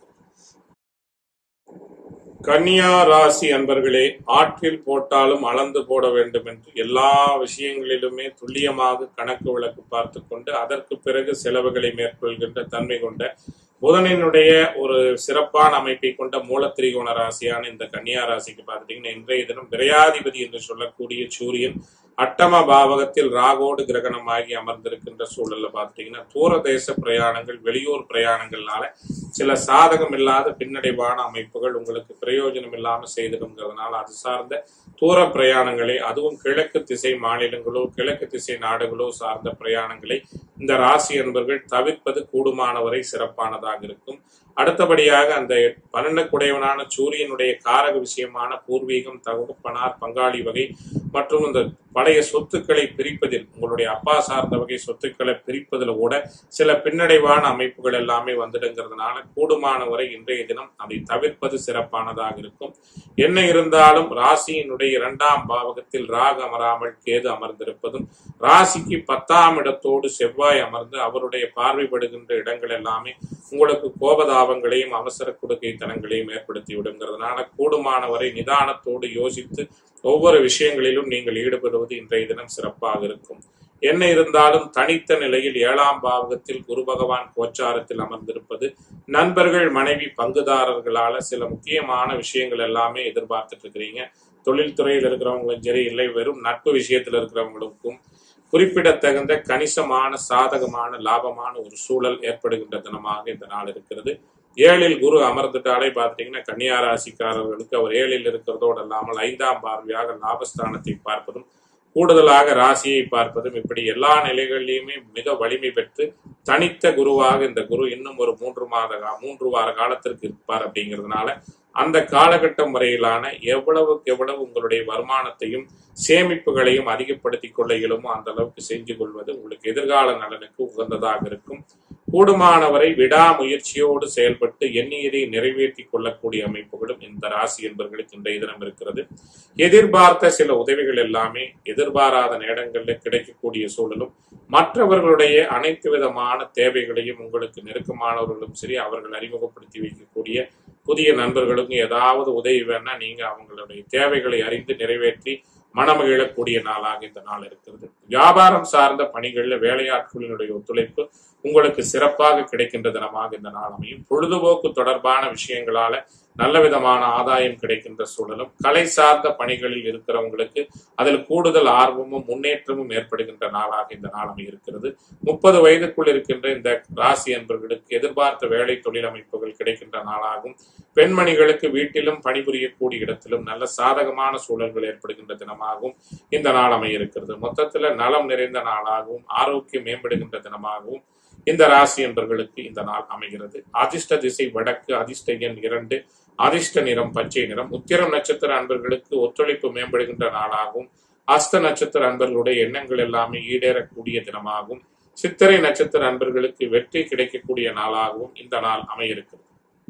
கன்னியா ராசி அன்பர்களே ஆற்றில் போட்டாலும் அளந்து போட வேண்டும் என்று எல்லா விஷயங்களிலுமே துல்லியமாக கணக்கு விளக்கு பார்த்து கொண்டு அதற்கு பிறகு செலவுகளை மேற்கொள்கின்ற தன்மை கொண்ட புதனினுடைய ஒரு சிறப்பான அமைப்பை கொண்ட மூலத்திரிகோண ராசியான இந்த கன்னியா ராசிக்கு பார்த்துட்டீங்கன்னா இன்றைய தினம் விரையாதிபதி என்று சொல்லக்கூடிய சூரியன் அட்டம பாவகத்தில் ராகோடு கிரகணமாகி அமர்ந்திருக்கின்ற சூழல்ல பார்த்துட்டீங்கன்னா தூர தேச பிரயாணங்கள் வெளியூர் பிரயாணங்கள்னால சில சாதகம் இல்லாத பின்னடைவான அமைப்புகள் உங்களுக்கு பிரயோஜனம் இல்லாம செய்திடுங்கிறதுனால அது சார்ந்த தூர பிரயாணங்களை அதுவும் கிழக்கு திசை மாநிலங்களோ கிழக்கு திசை நாடுகளோ சார்ந்த பிரயாணங்களை இந்த ராசி என்பர்கள் தவிர்ப்பது கூடுமானவரை சிறப்பானதாக இருக்கும் அடுத்தபடியாக அந்த பன்னெண்டுக்குடையவனான சூரியனுடைய காரக விஷயமான பூர்வீகம் தகுப்பனார் பங்காளி வகை மற்றும் இந்த பழைய சொத்துக்களை பிரிப்பதில் உங்களுடைய அப்பா சார்ந்த வகை சொத்துக்களை பிரிப்பதில் கூட சில பின்னடைவான அமைப்புகள் எல்லாமே வந்துடுங்கிறதுனால கூடுமான வரை இன்றைய தினம் அதை தவிர்ப்பது சிறப்பானதாக இருக்கும் என்ன இருந்தாலும் ராசியினுடைய இரண்டாம் பாவகத்தில் ராகு அமராமல் கேது அமர்ந்திருப்பதும் ராசிக்கு பத்தாம் இடத்தோடு செவ்வாய் அமர்ந்து அவருடைய பார்வைப்படுகின்ற இடங்கள் எல்லாமே உங்களுக்கு கோபதாபங்களையும் அவசர கொடுக்கை தனங்களையும் ஏற்படுத்தி விடுங்கிறதுனால கூடுமான வரை நிதானத்தோடு யோசித்து ஒவ்வொரு விஷயங்களிலும் நீங்கள் ஈடுபடுவது இன்றைய தினம் சிறப்பாக இருக்கும் என்ன இருந்தாலும் தனித்த நிலையில் ஏழாம் பாவகத்தில் குரு பகவான் கோச்சாரத்தில் அமர்ந்திருப்பது நண்பர்கள் மனைவி பங்குதாரர்களால சில முக்கியமான விஷயங்கள் எல்லாமே எதிர்பார்த்துட்டு இருக்கிறீங்க தொழில்துறையில் இருக்கிறவங்களும் சரி இல்லை வெறும் நட்பு விஷயத்தில் இருக்கிறவங்களுக்கும் குறிப்பிடத்தகுந்த கணிசமான சாதகமான லாபமான ஒரு சூழல் ஏற்படுகின்ற தினமாக இந்த நாள் இருக்கிறது ஏழில் குரு அமர்ந்துட்டாலே பார்த்துட்டீங்கன்னா கன்னியா ராசிக்காரர்களுக்கு அவர் ஏழில் இருக்கிறதோடு அல்லாமல் ஐந்தாம் பார்வையாக லாபஸ்தானத்தை பார்ப்பதும் கூடுதலாக ராசியை பார்ப்பதும் இப்படி எல்லா நிலைகளிலுமே மிக வலிமை பெற்று தனித்த குருவாக இந்த குரு இன்னும் ஒரு மூன்று மாத கா- மூன்று வார காலத்திற்கு இருப்பார் அப்படிங்கிறதுனால அந்த காலகட்டம் வரையிலான எவ்வளவுக்கு எவ்வளவு உங்களுடைய வருமானத்தையும் சேமிப்புகளையும் அதிகப்படுத்திக் கொள்ள இயலுமோ அந்த அளவுக்கு செஞ்சு கொள்வது உங்களுக்கு எதிர்கால நலனுக்கு உகந்ததாக இருக்கும் கூடுமானவரை விடாமுயற்சியோடு செயல்பட்டு எண்ணியதை நிறைவேற்றி கொள்ளக்கூடிய அமைப்புகளும் இந்த ராசி என்பவர்களுக்கு இன்றைய தினம் இருக்கிறது எதிர்பார்த்த சில உதவிகள் எல்லாமே எதிர்பாராத நேரங்களில் கிடைக்கக்கூடிய சூழலும் மற்றவர்களுடைய அனைத்து விதமான தேவைகளையும் உங்களுக்கு நெருக்கமானவர்களும் சரி அவர்கள் அறிமுகப்படுத்தி வைக்கக்கூடிய புதிய நண்பர்களுக்கும் ஏதாவது உதவி வேணா நீங்க அவங்களுடைய தேவைகளை அறிந்து நிறைவேற்றி மனமகிழக்கூடிய நாளாக இந்த நாள் இருக்கிறது வியாபாரம் சார்ந்த பணிகள்ல வேலையாட்களினுடைய ஒத்துழைப்பு உங்களுக்கு சிறப்பாக கிடைக்கின்ற தினமாக இந்த நாள் அமையும் பொழுதுபோக்கு தொடர்பான விஷயங்களால நல்ல விதமான ஆதாயம் கிடைக்கின்ற சூழலும் கலை சார்ந்த பணிகளில் இருக்கிறவங்களுக்கு அதில் கூடுதல் ஆர்வமும் முன்னேற்றமும் ஏற்படுகின்ற நாளாக இந்த நாள் அமையிருக்கிறது முப்பது வயதுக்குள் இருக்கின்ற இந்த ராசி என்பவர்களுக்கு எதிர்பார்த்த வேலை தொழில் அமைப்புகள் கிடைக்கின்ற நாளாகும் பெண்மணிகளுக்கு வீட்டிலும் பணிபுரியக்கூடிய இடத்திலும் நல்ல சாதகமான சூழல்கள் ஏற்படுகின்ற தினமாகவும் இந்த நாள் அமையிருக்கிறது மொத்தத்துல நலம் நிறைந்த நாளாகவும் ஆரோக்கியம் மேம்படுகின்ற தினமாகவும் இந்த ராசி என்பவர்களுக்கு இந்த நாள் அமைகிறது அதிர்ஷ்ட திசை வடக்கு அதிர்ஷ்ட எண் இரண்டு அதிர்ஷ்ட நிறம் பச்சை நிறம் உத்திரம் நட்சத்திர அன்பர்களுக்கு ஒத்துழைப்பு மேம்படுகின்ற நாளாகவும் அஸ்த நட்சத்திர அன்பர்களுடைய எண்ணங்கள் எல்லாமே ஈடேறக்கூடிய தினமாகும் சித்திரை நட்சத்திர அன்பர்களுக்கு வெற்றி கிடைக்கக்கூடிய நாளாகவும் இந்த நாள் அமையிருக்கிறது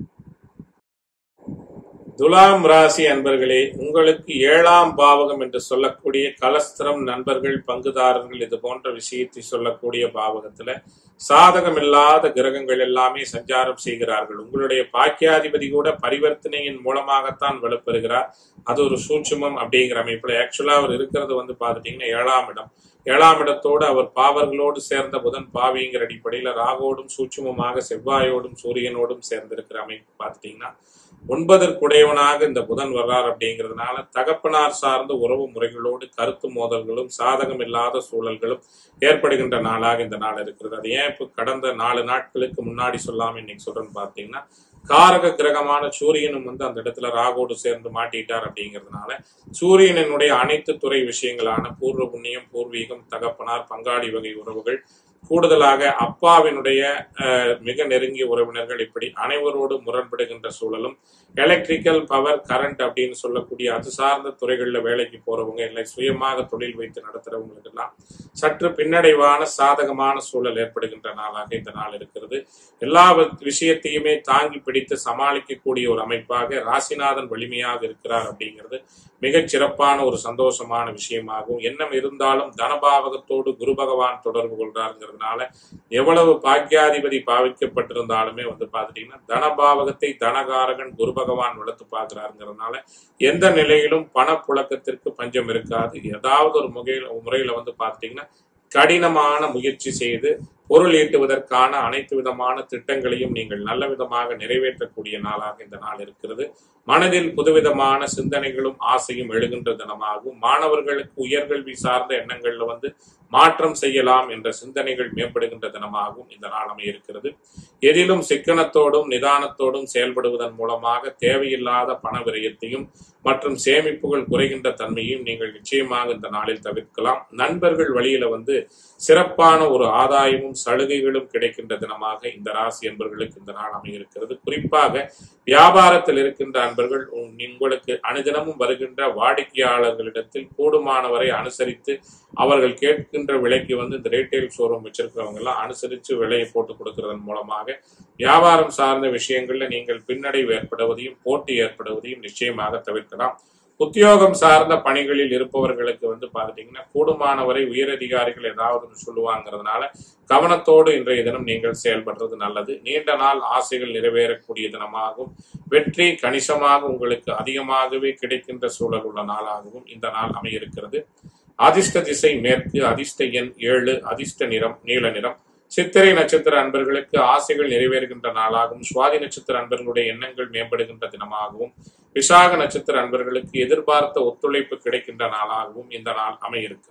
துலாம் ராசி அன்பர்களே உங்களுக்கு ஏழாம் பாவகம் என்று சொல்லக்கூடிய கலஸ்திரம் நண்பர்கள் பங்குதாரர்கள் இது போன்ற விஷயத்தை சொல்லக்கூடிய பாவகத்துல சாதகமில்லாத கிரகங்கள் எல்லாமே சஞ்சாரம் செய்கிறார்கள் உங்களுடைய பாக்கியாதிபதி கூட பரிவர்த்தனையின் மூலமாகத்தான் வலுப்பெறுகிறார் அது ஒரு சூட்சுமம் அப்படிங்கிற அமைப்புல ஆக்சுவலா அவர் இருக்கிறது வந்து பாத்துட்டீங்கன்னா ஏழாம் இடம் ஏழாம் இடத்தோடு அவர் பாவர்களோடு சேர்ந்த புதன் பாவிங்கிற அடிப்படையில ராகோடும் சூட்சுமமாக செவ்வாயோடும் சூரியனோடும் சேர்ந்திருக்கிற அமைப்பு பார்த்துட்டீங்கன்னா ஒன்பதற்குடையவனாக இந்த புதன் வர்றார் அப்படிங்கிறதுனால தகப்பனார் சார்ந்த உறவு முறைகளோடு கருத்து மோதல்களும் சாதகம் இல்லாத சூழல்களும் ஏற்படுகின்ற நாளாக இந்த நாள் இருக்கிறது அது ஏன் இணைப்பு கடந்த நாலு நாட்களுக்கு முன்னாடி சொல்லாம இன்னைக்கு சொல்றேன்னு பார்த்தீங்கன்னா காரக கிரகமான சூரியனும் வந்து அந்த இடத்துல ராகோடு சேர்ந்து மாட்டிட்டார் அப்படிங்கிறதுனால சூரியனினுடைய அனைத்து துறை விஷயங்களான பூர்வ புண்ணியம் பூர்வீகம் தகப்பனார் பங்காளி வகை உறவுகள் கூடுதலாக அப்பாவினுடைய அஹ், மிக நெருங்கிய உறவினர்கள் இப்படி அனைவரோடு முரண்படுகின்ற சூழலும் எலக்ட்ரிக்கல் பவர் கரண்ட் அப்படின்னு சொல்லக்கூடிய அது சார்ந்த துறைகளில் வேலைக்கு போறவங்க இல்லை சுயமாக தொழில் வைத்து நடத்துறவங்களுக்கு எல்லாம் சற்று பின்னடைவான சாதகமான சூழல் ஏற்படுகின்ற நாளாக இந்த நாள் இருக்கிறது எல்லா வி- விஷயத்தையுமே தாங்கி பிடித்து சமாளிக்கக்கூடிய ஒரு அமைப்பாக ராசிநாதன் வலிமையாக இருக்கிறார் அப்படிங்கிறது மிகச் சிறப்பான ஒரு சந்தோஷமான விஷயமாகும் எண்ணம் இருந்தாலும் தனபாவகத்தோடு குரு பகவான் தொடர்பு கொள்றாருங்கிறதுனால எவ்வளவு பாக்கியாதிபதி பாவிக்கப்பட்டிருந்தாலுமே வந்து பார்த்துட்டீங்கன்னா தனபாவகத்தை தனகாரகன் குரு பகவான் வளர்த்து பார்க்கிறாருங்கிறதுனால எந்த நிலையிலும் பணப்புழக்கத்திற்கு பஞ்சம் இருக்காது ஏதாவது ஒரு முகையில முறையில வந்து பார்த்துட்டீங்கன்னா கடினமான முயற்சி செய்து பொருள் ஈட்டுவதற்கான அனைத்து விதமான திட்டங்களையும் நீங்கள் நல்ல விதமாக நிறைவேற்றக்கூடிய நாளாக இந்த நாள் இருக்கிறது மனதில் புதுவிதமான சிந்தனைகளும் ஆசையும் எழுகின்ற தினமாகும் மாணவர்களுக்கு உயர்கல்வி சார்ந்த எண்ணங்கள்ல வந்து மாற்றம் செய்யலாம் என்ற சிந்தனைகள் மேம்படுகின்ற தினமாகவும் இந்த நாள் அமைய இருக்கிறது எதிலும் சிக்கனத்தோடும் நிதானத்தோடும் செயல்படுவதன் மூலமாக தேவையில்லாத பண விரயத்தையும் மற்றும் சேமிப்புகள் குறைகின்ற தன்மையும் நீங்கள் நிச்சயமாக இந்த நாளில் தவிர்க்கலாம் நண்பர்கள் வழியில வந்து சிறப்பான ஒரு ஆதாயமும் சலுகைகளும் கிடைக்கின்ற தினமாக இந்த ராசி என்பர்களுக்கு இந்த நாள் அமையிருக்கிறது குறிப்பாக வியாபாரத்தில் இருக்கின்ற அன்பர்கள் உம் உங்களுக்கு அனுதினமும் வருகின்ற வாடிக்கையாளர்களிடத்தில் கூடுமானவரை அனுசரித்து அவர்கள் கேட்கின்ற விலைக்கு வந்து இந்த ரீட்டைல் ஷோரூம் வச்சிருக்கிறவங்க எல்லாம் அனுசரித்து விலையை போட்டு கொடுக்கறதன் மூலமாக வியாபாரம் சார்ந்த விஷயங்கள்ல நீங்கள் பின்னடைவு ஏற்படுவதையும் போட்டி ஏற்படுவதையும் நிச்சயமாக தவிர்க்கலாம் உத்தியோகம் சார்ந்த பணிகளில் இருப்பவர்களுக்கு வந்து பார்த்துட்டீங்கன்னா கூடுமானவரை உயரதிகாரிகள் ஏதாவது ஒண்ணு சொல்லுவாங்கிறதுனால கவனத்தோடு இன்றைய தினம் நீங்கள் செயல்படுறது நல்லது நீண்ட நாள் ஆசைகள் நிறைவேறக்கூடிய தினமாகும் வெற்றி கணிசமாக உங்களுக்கு அதிகமாகவே கிடைக்கின்ற சூழல் உள்ள நாளாகவும் இந்த நாள் அமையிருக்கிறது அதிர்ஷ்ட திசை மேற்கு அதிர்ஷ்ட எண் ஏழு அதிர்ஷ்ட நிறம் நீல நிறம் சித்திரை நட்சத்திர அன்பர்களுக்கு ஆசைகள் நிறைவேறுகின்ற நாளாகவும் சுவாதி நட்சத்திர அன்பர்களுடைய எண்ணங்கள் மேம்படுகின்ற தினமாகவும் விசாக நட்சத்திர அன்பர்களுக்கு எதிர்பார்த்த ஒத்துழைப்பு கிடைக்கின்ற நாளாகவும் இந்த நாள் அமையிருக்கிறது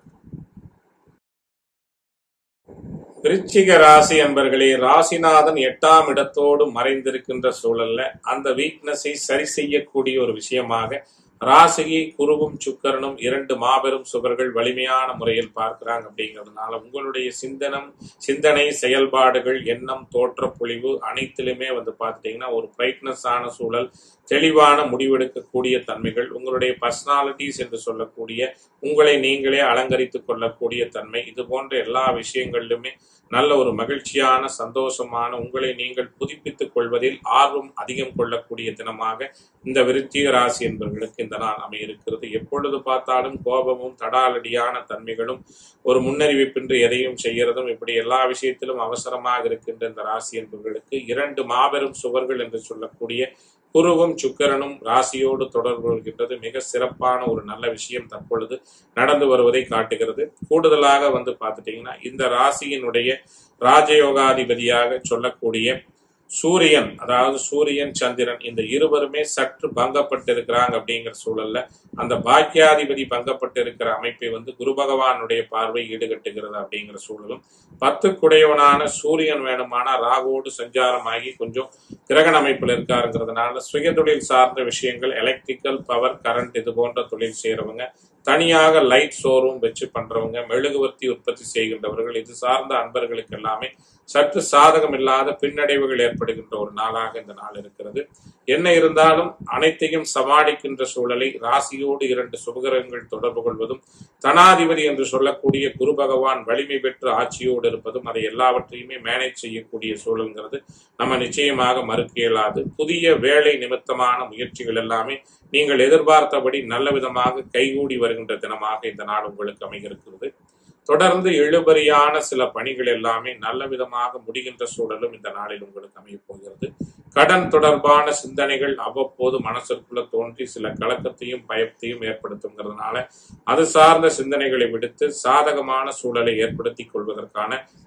விருச்சிக ராசி அன்பர்களே ராசிநாதன் எட்டாம் இடத்தோடு மறைந்திருக்கின்ற சூழல்ல அந்த வீக்னஸை சரி செய்யக்கூடிய ஒரு விஷயமாக ராசியை குருவும் சுக்கரனும் இரண்டு மாபெரும் சுவர்கள் வலிமையான முறையில் பார்க்கிறாங்க அப்படிங்கிறதுனால உங்களுடைய சிந்தனம் சிந்தனை செயல்பாடுகள் எண்ணம் தோற்ற பொழிவு அனைத்திலுமே வந்து பார்த்துட்டீங்கன்னா ஒரு பிரைட்னஸ் ஆன சூழல் தெளிவான முடிவெடுக்கக்கூடிய தன்மைகள் உங்களுடைய பர்சனாலிட்டிஸ் என்று சொல்லக்கூடிய உங்களை நீங்களே அலங்கரித்துக் கொள்ளக்கூடிய தன்மை இது போன்ற எல்லா விஷயங்களிலுமே நல்ல ஒரு மகிழ்ச்சியான சந்தோஷமான உங்களை நீங்கள் புதுப்பித்துக் கொள்வதில் ஆர்வம் அதிகம் கொள்ளக்கூடிய தினமாக இந்த விருச்சிக ராசி என்பவர்களுக்கு இந்த நாள் அமையிருக்கிறது எப்பொழுது பார்த்தாலும் கோபமும் தடாலடியான தன்மைகளும் ஒரு முன்னறிவிப்பின்றி எதையும் செய்யறதும் இப்படி எல்லா விஷயத்திலும் அவசரமாக இருக்கின்ற இந்த ராசி என்பவர்களுக்கு இரண்டு மாபெரும் சுவர்கள் என்று சொல்லக்கூடிய குருவும் சுக்கரனும் ராசியோடு தொடர்பு கொள்கின்றது மிக சிறப்பான ஒரு நல்ல விஷயம் தற்பொழுது நடந்து வருவதை காட்டுகிறது கூடுதலாக வந்து பார்த்துட்டீங்கன்னா இந்த ராசியினுடைய ராஜயோகாதிபதியாக சொல்லக்கூடிய சூரியன் அதாவது சூரியன் சந்திரன் இந்த இருவருமே சற்று பங்கப்பட்டு இருக்கிறாங்க அப்படிங்கிற சூழல்ல அந்த பாக்கியாதிபதி பங்கப்பட்டு இருக்கிற அமைப்பை வந்து குரு பகவானுடைய பார்வை ஈடுகட்டுகிறது அப்படிங்கிற சூழலும் பத்து குடையவனான சூரியன் வேணுமானா ராகுவோடு சஞ்சாரமாகி கொஞ்சம் கிரகண அமைப்பில் இருக்காருங்கிறதுனால சுயதொழில் சார்ந்த விஷயங்கள் எலக்ட்ரிக்கல் பவர் கரண்ட் இது போன்ற தொழில் செய்யறவங்க தனியாக லைட் ஷோரூம் வச்சு பண்றவங்க மெழுகுவர்த்தி உற்பத்தி செய்கின்றவர்கள் இது சார்ந்த அன்பர்களுக்கு எல்லாமே சற்று சாதகம் இல்லாத பின்னடைவுகள் ஏற்படுகின்ற ஒரு நாளாக இந்த நாள் இருக்கிறது என்ன இருந்தாலும் அனைத்தையும் சமாளிக்கின்ற சூழலை ராசியோடு இரண்டு சுபகிரகங்கள் தொடர்பு கொள்வதும் தனாதிபதி என்று சொல்லக்கூடிய குரு பகவான் வலிமை பெற்று ஆட்சியோடு இருப்பதும் அதை எல்லாவற்றையுமே மேனேஜ் செய்யக்கூடிய சூழல்ங்கிறது நம்ம நிச்சயமாக மறுக்க இயலாது புதிய வேலை நிமித்தமான முயற்சிகள் எல்லாமே நீங்கள் எதிர்பார்த்தபடி நல்ல விதமாக கைகூடி வருகின்ற தினமாக இந்த நாள் உங்களுக்கு அமைகிறது தொடர்ந்து இழுபறியான சில பணிகள் எல்லாமே நல்ல விதமாக முடிகின்ற சூழலும் இந்த நாளில் உங்களுக்கு அமையப் போகிறது கடன் தொடர்பான சிந்தனைகள் அவ்வப்போது மனசிற்குள்ள தோன்றி சில கலக்கத்தையும் பயத்தையும் ஏற்படுத்துங்கிறதுனால அது சார்ந்த சிந்தனைகளை விடுத்து சாதகமான சூழலை ஏற்படுத்திக் கொள்வதற்கான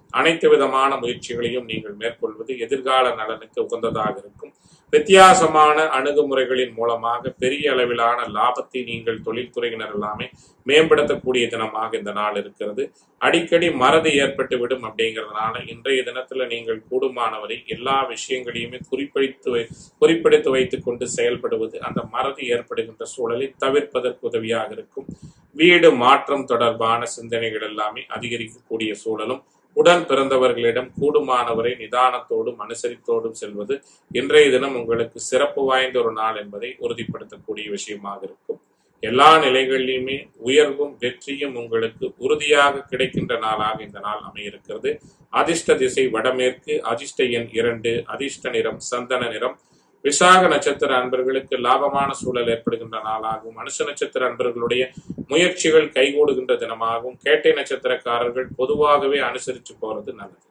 அனைத்து விதமான முயற்சிகளையும் நீங்கள் மேற்கொள்வது எதிர்கால நலனுக்கு உகந்ததாக இருக்கும் வித்தியாசமான அணுகுமுறைகளின் மூலமாக பெரிய அளவிலான லாபத்தை நீங்கள் தொழில்துறையினர் எல்லாமே மேம்படுத்தக்கூடிய தினமாக இந்த நாள் இருக்கிறது அடிக்கடி மறதி ஏற்பட்டு விடும் அப்படிங்கிறதுனால இன்றைய தினத்துல நீங்கள் கூடுமானவரை எல்லா விஷயங்களையுமே குறிப்பிடித்து வை குறிப்பிடித்து வைத்துக் கொண்டு செயல்படுவது அந்த மறதி ஏற்படுகின்ற சூழலை தவிர்ப்பதற்கு உதவியாக இருக்கும் வீடு மாற்றம் தொடர்பான சிந்தனைகள் எல்லாமே அதிகரிக்கக்கூடிய சூழலும் உடன் பிறந்தவர்களிடம் கூடுமானவரை நிதானத்தோடும் அனுசரித்தோடும் செல்வது இன்றைய தினம் உங்களுக்கு சிறப்பு வாய்ந்த ஒரு நாள் என்பதை உறுதிப்படுத்தக்கூடிய விஷயமாக இருக்கும் எல்லா நிலைகளிலுமே உயர்வும் வெற்றியும் உங்களுக்கு உறுதியாக கிடைக்கின்ற நாளாக இந்த நாள் அமையிருக்கிறது அதிர்ஷ்ட திசை வடமேற்கு அதிர்ஷ்ட எண் இரண்டு அதிர்ஷ்ட நிறம் சந்தன நிறம் விசாக நட்சத்திர அன்பர்களுக்கு லாபமான சூழல் ஏற்படுகின்ற நாளாகவும் மனுஷ நட்சத்திர அன்பர்களுடைய முயற்சிகள் கைகூடுகின்ற தினமாகவும் கேட்டை நட்சத்திரக்காரர்கள் பொதுவாகவே அனுசரித்து போறது நல்லது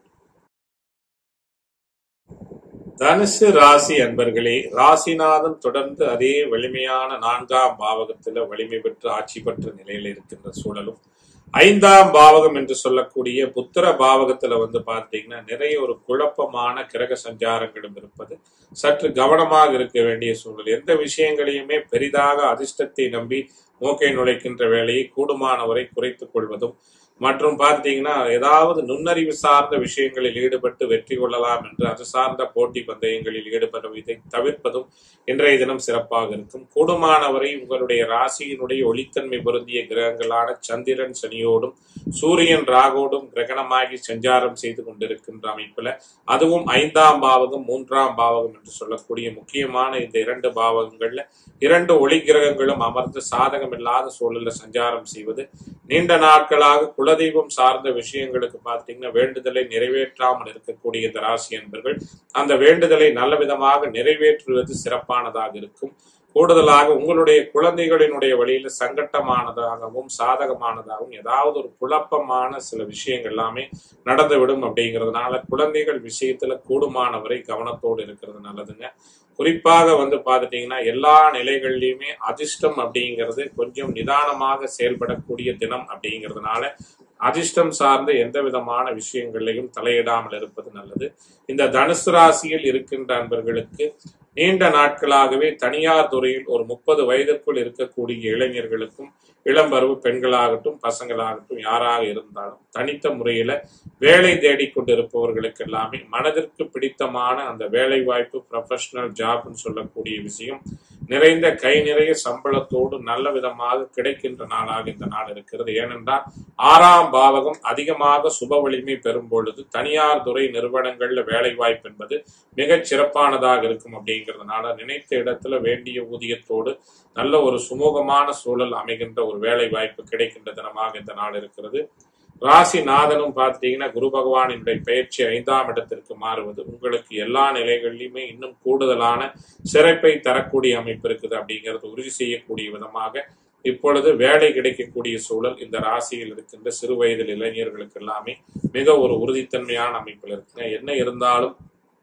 தனுசு ராசி அன்பர்களே ராசிநாதன் தொடர்ந்து அதே வலிமையான நான்காம் பாவகத்துல வலிமை பெற்று ஆட்சி பெற்ற நிலையில இருக்கின்ற சூழலும் ஐந்தாம் பாவகம் என்று சொல்லக்கூடிய புத்திர பாவகத்துல வந்து பார்த்தீங்கன்னா நிறைய ஒரு குழப்பமான கிரக சஞ்சாரங்களும் இருப்பது சற்று கவனமாக இருக்க வேண்டிய சூழல் எந்த விஷயங்களையுமே பெரிதாக அதிர்ஷ்டத்தை நம்பி மூக்கை நுழைக்கின்ற வேலையை கூடுமானவரை குறைத்துக் கொள்வதும் மற்றும் பார்த்தீங்கன்னா ஏதாவது நுண்ணறிவு சார்ந்த விஷயங்களில் ஈடுபட்டு வெற்றி கொள்ளலாம் என்று அது சார்ந்த போட்டி பந்தயங்களில் ஈடுபடுவதை தவிர்ப்பதும் இன்றைய தினம் சிறப்பாக இருக்கும் கூடுமானவரை உங்களுடைய ராசியினுடைய ஒளித்தன்மை பொருந்திய கிரகங்களான சந்திரன் சனியோடும் சூரியன் ராகோடும் கிரகணமாகி சஞ்சாரம் செய்து கொண்டிருக்கின்ற அமைப்புல அதுவும் ஐந்தாம் பாவகம் மூன்றாம் பாவகம் என்று சொல்லக்கூடிய முக்கியமான இந்த இரண்டு பாவகங்கள்ல இரண்டு ஒளி கிரகங்களும் அமர்ந்து சாதகம் இல்லாத சூழல்ல சஞ்சாரம் செய்வது நீண்ட நாட்களாக குலதெய்வம் சார்ந்த விஷயங்களுக்கு பார்த்தீங்கன்னா வேண்டுதலை நிறைவேற்றாமல் இருக்கக்கூடிய இந்த ராசி என்பர்கள் அந்த வேண்டுதலை நல்ல விதமாக நிறைவேற்றுவது சிறப்பானதாக இருக்கும் கூடுதலாக உங்களுடைய குழந்தைகளினுடைய வழியில சங்கட்டமானதாகவும் சாதகமானதாகவும் ஏதாவது ஒரு குழப்பமான சில விஷயங்கள் எல்லாமே நடந்துவிடும் அப்படிங்கிறதுனால குழந்தைகள் விஷயத்துல கூடுமானவரை கவனத்தோடு இருக்கிறது நல்லதுங்க குறிப்பாக வந்து பார்த்துட்டீங்கன்னா எல்லா நிலைகள்லையுமே அதிர்ஷ்டம் அப்படிங்கிறது கொஞ்சம் நிதானமாக செயல்படக்கூடிய தினம் அப்படிங்கிறதுனால அதிர்ஷ்டம் சார்ந்த எந்த விதமான விஷயங்களையும் தலையிடாமல் இருப்பது நல்லது இந்த தனுசு ராசியில் இருக்கின்ற அன்பர்களுக்கு நீண்ட நாட்களாகவே தனியார் துறையில் ஒரு முப்பது வயதிற்குள் இருக்கக்கூடிய இளைஞர்களுக்கும் இளம்பருவ பெண்களாகட்டும் பசங்களாகட்டும் யாராக இருந்தாலும் தனித்த முறையில வேலை தேடிக்கொண்டிருப்பவர்களுக்கு எல்லாமே மனதிற்கு பிடித்தமான அந்த வேலை வாய்ப்பு ப்ரொஃபஷனல் ஜாப்னு சொல்லக்கூடிய விஷயம் நிறைந்த கை நிறைய சம்பளத்தோடு நல்ல விதமாக கிடைக்கின்ற நாளாக இந்த நாள் இருக்கிறது ஏனென்றால் ஆறாம் பாவகம் அதிகமாக சுப வலிமை பெறும் பொழுது தனியார் துறை நிறுவனங்கள்ல வேலை வாய்ப்பு என்பது மிகச் சிறப்பானதாக இருக்கும் அப்படிங்கிறதுனால நினைத்த இடத்துல வேண்டிய ஊதியத்தோடு நல்ல ஒரு சுமூகமான சூழல் அமைகின்ற ஒரு வேலை வாய்ப்பு கிடைக்கின்ற தினமாக இந்த நாள் இருக்கிறது ராசி நாதனும் பார்த்துட்டீங்கன்னா குரு பகவானினுடைய பயிற்சி ஐந்தாம் இடத்திற்கு மாறுவது உங்களுக்கு எல்லா நிலைகளிலுமே இன்னும் கூடுதலான சிறப்பை தரக்கூடிய அமைப்பு இருக்குது அப்படிங்கிறது உறுதி செய்யக்கூடிய விதமாக இப்பொழுது வேலை கிடைக்கக்கூடிய சூழல் இந்த ராசியில் இருக்கின்ற சிறு வயதில் இளைஞர்களுக்கு எல்லாமே மிக ஒரு உறுதித்தன்மையான அமைப்பில் இருக்குங்க என்ன இருந்தாலும்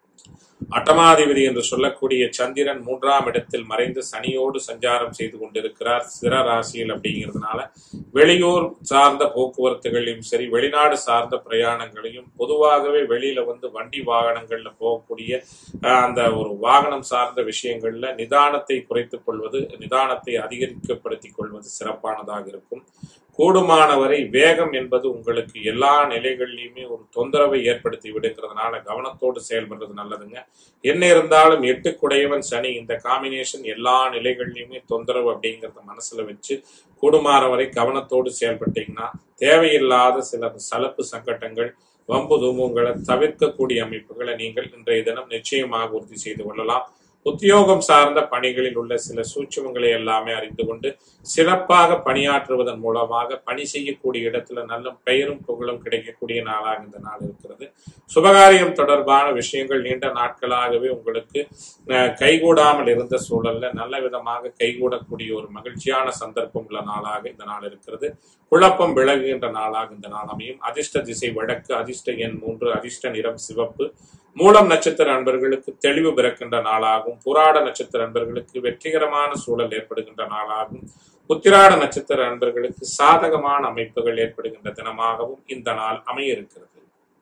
அட்டமாதிபதி என்று சொல்லக்கூடிய சந்திரன் மூன்றாம் இடத்தில் மறைந்து சனியோடு சஞ்சாரம் செய்து கொண்டிருக்கிறார் சிற ராசியில் அப்படிங்கிறதுனால வெளியூர் சார்ந்த போக்குவரத்துகளையும் சரி வெளிநாடு சார்ந்த பிரயாணங்களையும் பொதுவாகவே வெளியில வந்து வண்டி வாகனங்கள்ல போகக்கூடிய அஹ், அந்த ஒரு வாகனம் சார்ந்த விஷயங்கள்ல நிதானத்தை குறைத்துக் கொள்வது நிதானத்தை அதிகரிக்கப்படுத்திக் கொள்வது சிறப்பானதாக இருக்கும் கூடுமானவரை வேகம் என்பது உங்களுக்கு எல்லா நிலைகளிலுமே ஒரு தொந்தரவை ஏற்படுத்தி விடுங்கிறதுனால கவனத்தோடு செயல்படுறது நல்லதுங்க என்ன இருந்தாலும் எட்டு குடையவன் சனி இந்த காம்பினேஷன் எல்லா நிலைகள்லையுமே தொந்தரவு அப்படிங்கறத மனசுல வச்சு கூடுமானவரை கவனத்தோடு செயல்பட்டீங்கன்னா தேவையில்லாத சில சலப்பு சங்கட்டங்கள் வம்பு தும்புங்களை தவிர்க்கக்கூடிய அமைப்புகளை நீங்கள் இன்றைய தினம் நிச்சயமாக உறுதி செய்து கொள்ளலாம் உத்தியோகம் சார்ந்த பணிகளில் உள்ள சில சூட்சமங்களை எல்லாமே அறிந்து கொண்டு சிறப்பாக பணியாற்றுவதன் மூலமாக பணி செய்யக்கூடிய இடத்துல நல்ல பெயரும் புகழும் கிடைக்கக்கூடிய நாளாக இந்த நாள் இருக்கிறது சுபகாரியம் தொடர்பான விஷயங்கள் நீண்ட நாட்களாகவே உங்களுக்கு அஹ், கைகூடாமல் இருந்த சூழல்ல நல்ல விதமாக கைகூடக்கூடிய ஒரு மகிழ்ச்சியான சந்தர்ப்பம் உள்ள நாளாக இந்த நாள் இருக்கிறது குழப்பம் விலகுகின்ற நாளாக இந்த நாள் அமையும் அதிர்ஷ்ட திசை வடக்கு அதிர்ஷ்ட எண் மூன்று அதிர்ஷ்ட நிறம் சிவப்பு மூலம் நட்சத்திர அன்பர்களுக்கு தெளிவு பிறக்கின்ற நாளாகும் புராட நட்சத்திர அன்பர்களுக்கு வெற்றிகரமான சூழல் ஏற்படுகின்ற நாளாகும் உத்திராட நட்சத்திர அன்பர்களுக்கு சாதகமான அமைப்புகள் ஏற்படுகின்ற தினமாகவும் இந்த நாள் அமைய இருக்கிறது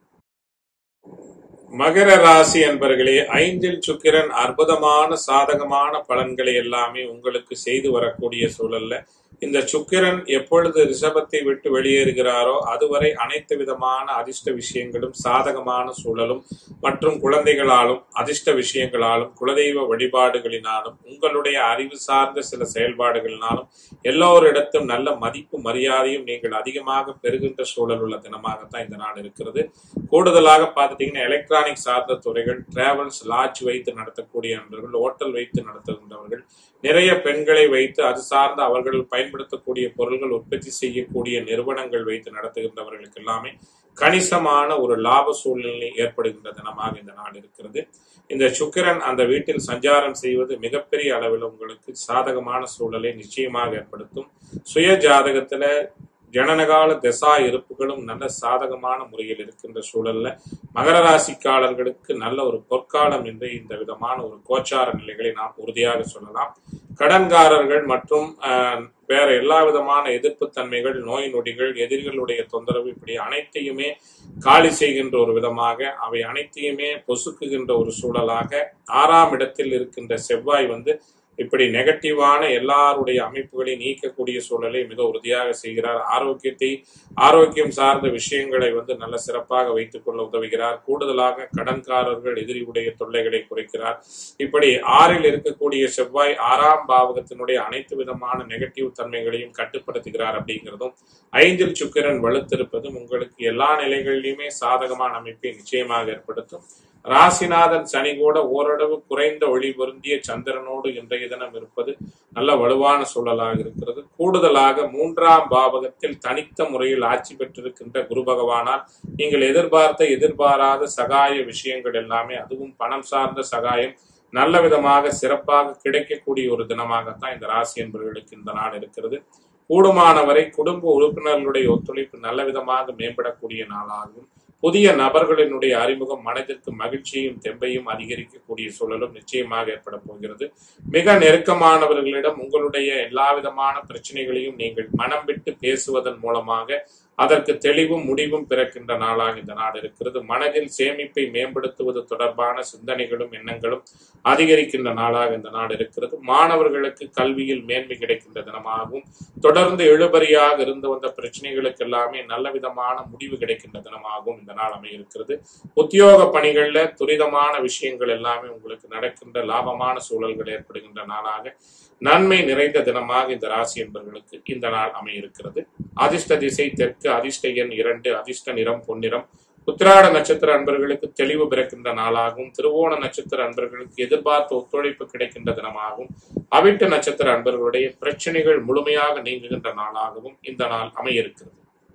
மகர ராசி என்பர்களே ஐந்தில் சுக்கிரன் அற்புதமான சாதகமான பலன்களை எல்லாமே உங்களுக்கு செய்து வரக்கூடிய சூழல்ல இந்த சுக்கிரன் எப்பொழுது ரிஷபத்தை விட்டு வெளியேறுகிறாரோ அதுவரை அனைத்து விதமான அதிர்ஷ்ட விஷயங்களும் சாதகமான சூழலும் மற்றும் குழந்தைகளாலும் அதிர்ஷ்ட விஷயங்களாலும் குலதெய்வ வழிபாடுகளினாலும் உங்களுடைய அறிவு சார்ந்த சில செயல்பாடுகளினாலும் எல்லோரிடத்தும் நல்ல மதிப்பு மரியாதையும் நீங்கள் அதிகமாக பெறுகின்ற சூழல் உள்ள தினமாகத்தான் இந்த நாள் இருக்கிறது கூடுதலாக பார்த்துட்டீங்கன்னா எலக்ட்ரானிக் சார்ந்த துறைகள் டிராவல்ஸ் லாட்ஜ் வைத்து நடத்தக்கூடிய நண்பர்கள் ஹோட்டல் வைத்து நடத்துகின்றவர்கள் நிறைய பெண்களை வைத்து அது சார்ந்த அவர்கள் பயன்படுத்தக்கூடிய பொருள்கள் உற்பத்தி செய்யக்கூடிய நிறுவனங்கள் வைத்து நடத்துகின்றவர்களுக்கு எல்லாமே கணிசமான ஒரு லாப சூழ்நிலை ஏற்படுகின்ற தினமாக இந்த நாள் இருக்கிறது இந்த சுக்கிரன் அந்த வீட்டில் சஞ்சாரம் செய்வது மிகப்பெரிய அளவில் உங்களுக்கு சாதகமான சூழலை நிச்சயமாக ஏற்படுத்தும் சுய ஜாதகத்துல ஜனனகால திசா இருப்புகளும் நல்ல சாதகமான முறையில் இருக்கின்ற சூழல்ல மகர ராசிக்காரர்களுக்கு நல்ல ஒரு பொற்காலம் என்று இந்த விதமான ஒரு கோச்சார நிலைகளை நாம் உறுதியாக சொல்லலாம் கடன்காரர்கள் மற்றும் அஹ், வேற எல்லா விதமான எதிர்ப்பு தன்மைகள் நோய் நொடிகள் எதிரிகளுடைய தொந்தரவு இப்படி அனைத்தையுமே காலி செய்கின்ற ஒரு விதமாக அவை அனைத்தையுமே பொசுக்குகின்ற ஒரு சூழலாக ஆறாம் இடத்தில் இருக்கின்ற செவ்வாய் வந்து இப்படி நெகட்டிவான எல்லாருடைய அமைப்புகளை நீக்கக்கூடிய சூழலை மிக உறுதியாக செய்கிறார் ஆரோக்கியத்தை ஆரோக்கியம் சார்ந்த விஷயங்களை வந்து நல்ல சிறப்பாக வைத்துக் கொள்ள உதவுகிறார் கூடுதலாக கடன்காரர்கள் எதிரியுடைய தொல்லைகளை குறைக்கிறார் இப்படி ஆறில் இருக்கக்கூடிய செவ்வாய் ஆறாம் பாவகத்தினுடைய அனைத்து விதமான நெகட்டிவ் தன்மைகளையும் கட்டுப்படுத்துகிறார் அப்படிங்கிறதும் ஐந்தில் சுக்கிரன் வலுத்திருப்பதும் உங்களுக்கு எல்லா நிலைகளிலுமே சாதகமான அமைப்பை நிச்சயமாக ஏற்படுத்தும் ராசிநாதன் சனி கூட ஓரளவு குறைந்த ஒளி பொருந்திய சந்திரனோடு இன்றைய தினம் இருப்பது நல்ல வலுவான சூழலாக இருக்கிறது கூடுதலாக மூன்றாம் பாவகத்தில் தனித்த முறையில் ஆட்சி பெற்றிருக்கின்ற குரு பகவானால் நீங்கள் எதிர்பார்த்த எதிர்பாராத சகாய விஷயங்கள் எல்லாமே அதுவும் பணம் சார்ந்த சகாயம் நல்ல விதமாக சிறப்பாக கிடைக்கக்கூடிய ஒரு தினமாகத்தான் இந்த ராசி என்பவர்களுக்கு இந்த நாள் இருக்கிறது கூடுமானவரை குடும்ப உறுப்பினர்களுடைய ஒத்துழைப்பு நல்ல விதமாக மேம்படக்கூடிய நாளாகும் புதிய நபர்களினுடைய அறிமுகம் மனதிற்கு மகிழ்ச்சியும் தெம்பையும் அதிகரிக்கக்கூடிய சூழலும் நிச்சயமாக ஏற்பட போகிறது மிக நெருக்கமானவர்களிடம் உங்களுடைய எல்லா விதமான பிரச்சனைகளையும் நீங்கள் மனம் விட்டு பேசுவதன் மூலமாக அதற்கு தெளிவும் முடிவும் பிறக்கின்ற நாளாக இந்த நாடு இருக்கிறது மனதில் சேமிப்பை மேம்படுத்துவது தொடர்பான சிந்தனைகளும் எண்ணங்களும் அதிகரிக்கின்ற நாளாக இந்த நாடு இருக்கிறது மாணவர்களுக்கு கல்வியில் மேன்மை கிடைக்கின்ற தினமாகவும் தொடர்ந்து இழுபறியாக இருந்து வந்த பிரச்சனைகளுக்கு எல்லாமே நல்ல விதமான முடிவு கிடைக்கின்ற தினமாகவும் இந்த நாள் அமையிருக்கிறது உத்தியோக பணிகள்ல துரிதமான விஷயங்கள் எல்லாமே உங்களுக்கு நடக்கின்ற லாபமான சூழல்கள் ஏற்படுகின்ற நாளாக நன்மை நிறைந்த தினமாக இந்த ராசி என்பவர்களுக்கு இந்த நாள் அமையிருக்கிறது அதிர்ஷ்ட திசை தெற்கு அதிர்ஷ்ட எண் இரண்டு அதிர்ஷ்ட நிறம் பொன்னிறம் உத்திராட நட்சத்திர அன்பர்களுக்கு தெளிவு பிறக்கின்ற நாளாகவும் திருவோண நட்சத்திர அன்பர்களுக்கு எதிர்பார்த்த ஒத்துழைப்பு கிடைக்கின்ற தினமாகவும் அவிட்ட நட்சத்திர அன்பர்களுடைய பிரச்சனைகள் முழுமையாக நீங்குகின்ற நாளாகவும் இந்த நாள் அமையிருக்கிறது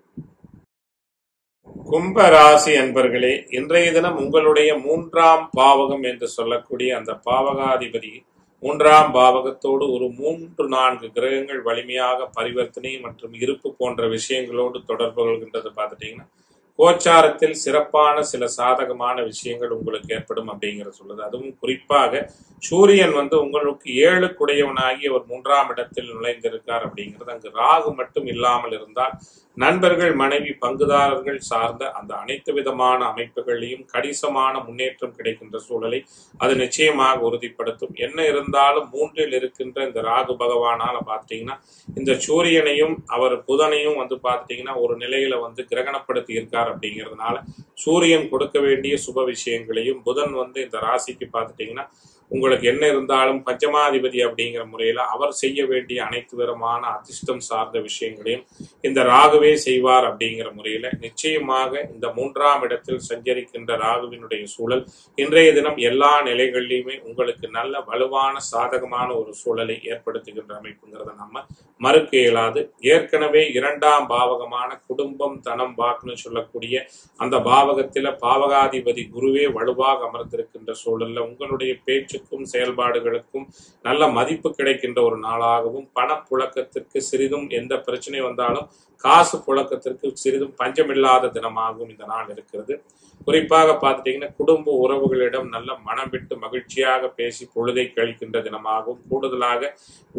கும்ப ராசி அன்பர்களே இன்றைய தினம் உங்களுடைய மூன்றாம் பாவகம் என்று சொல்லக்கூடிய அந்த பாவகாதிபதி மூன்றாம் பாவகத்தோடு ஒரு மூன்று நான்கு கிரகங்கள் வலிமையாக பரிவர்த்தனை மற்றும் இருப்பு போன்ற விஷயங்களோடு தொடர்பு கொள்கின்றது பார்த்துட்டீங்கன்னா கோச்சாரத்தில் சிறப்பான சில சாதகமான விஷயங்கள் உங்களுக்கு ஏற்படும் அப்படிங்கிற சொல்லுது அதுவும் குறிப்பாக சூரியன் வந்து உங்களுக்கு ஏழு குடையவனாகி அவர் மூன்றாம் இடத்தில் நுழைந்திருக்கார் அப்படிங்கிறது அங்கு ராகு மட்டும் இல்லாமல் இருந்தால் நண்பர்கள் மனைவி பங்குதாரர்கள் சார்ந்த அந்த அனைத்து விதமான அமைப்புகளையும் கணிசமான முன்னேற்றம் கிடைக்கின்ற சூழலை அது நிச்சயமாக உறுதிப்படுத்தும் என்ன இருந்தாலும் மூன்றில் இருக்கின்ற இந்த ராகு பகவானால பார்த்தீங்கன்னா இந்த சூரியனையும் அவர் புதனையும் வந்து பார்த்தீங்கன்னா ஒரு நிலையில வந்து கிரகணப்படுத்தி இருக்கார் அப்படிங்கிறதுனால சூரியன் கொடுக்க வேண்டிய சுப விஷயங்களையும் புதன் வந்து இந்த ராசிக்கு பார்த்துட்டீங்கன்னா உங்களுக்கு என்ன இருந்தாலும் பஞ்சமாதிபதி அப்படிங்கிற முறையில அவர் செய்ய வேண்டிய அனைத்து விதமான அதிர்ஷ்டம் சார்ந்த விஷயங்களையும் இந்த ராகுவே செய்வார் அப்படிங்கிற முறையில நிச்சயமாக இந்த மூன்றாம் இடத்தில் சஞ்சரிக்கின்ற ராகுவினுடைய சூழல் இன்றைய தினம் எல்லா நிலைகளிலுமே உங்களுக்கு நல்ல வலுவான சாதகமான ஒரு சூழலை ஏற்படுத்துகின்ற அமைப்புங்கிறத நம்ம மறுக்க இயலாது ஏற்கனவே இரண்டாம் பாவகமான குடும்பம் தனம் வாக்குன்னு சொல்லக்கூடிய அந்த பாவகத்தில பாவகாதிபதி குருவே வலுவாக அமர்ந்திருக்கின்ற சூழல்ல உங்களுடைய பேச்சுக்கும் செயல்பாடுகளுக்கும் நல்ல மதிப்பு கிடைக்கின்ற ஒரு நாளாகவும் பணப்புழக்கத்திற்கு சிறிதும் எந்த பிரச்சனை வந்தாலும் காசு புழக்கத்திற்கு சிறிதும் பஞ்சமில்லாத தினமாகவும் இந்த நாள் இருக்கிறது குறிப்பாக பார்த்துட்டீங்கன்னா குடும்ப உறவுகளிடம் நல்ல மனம் விட்டு மகிழ்ச்சியாக பேசி பொழுதை கழிக்கின்ற தினமாகவும் கூடுதலாக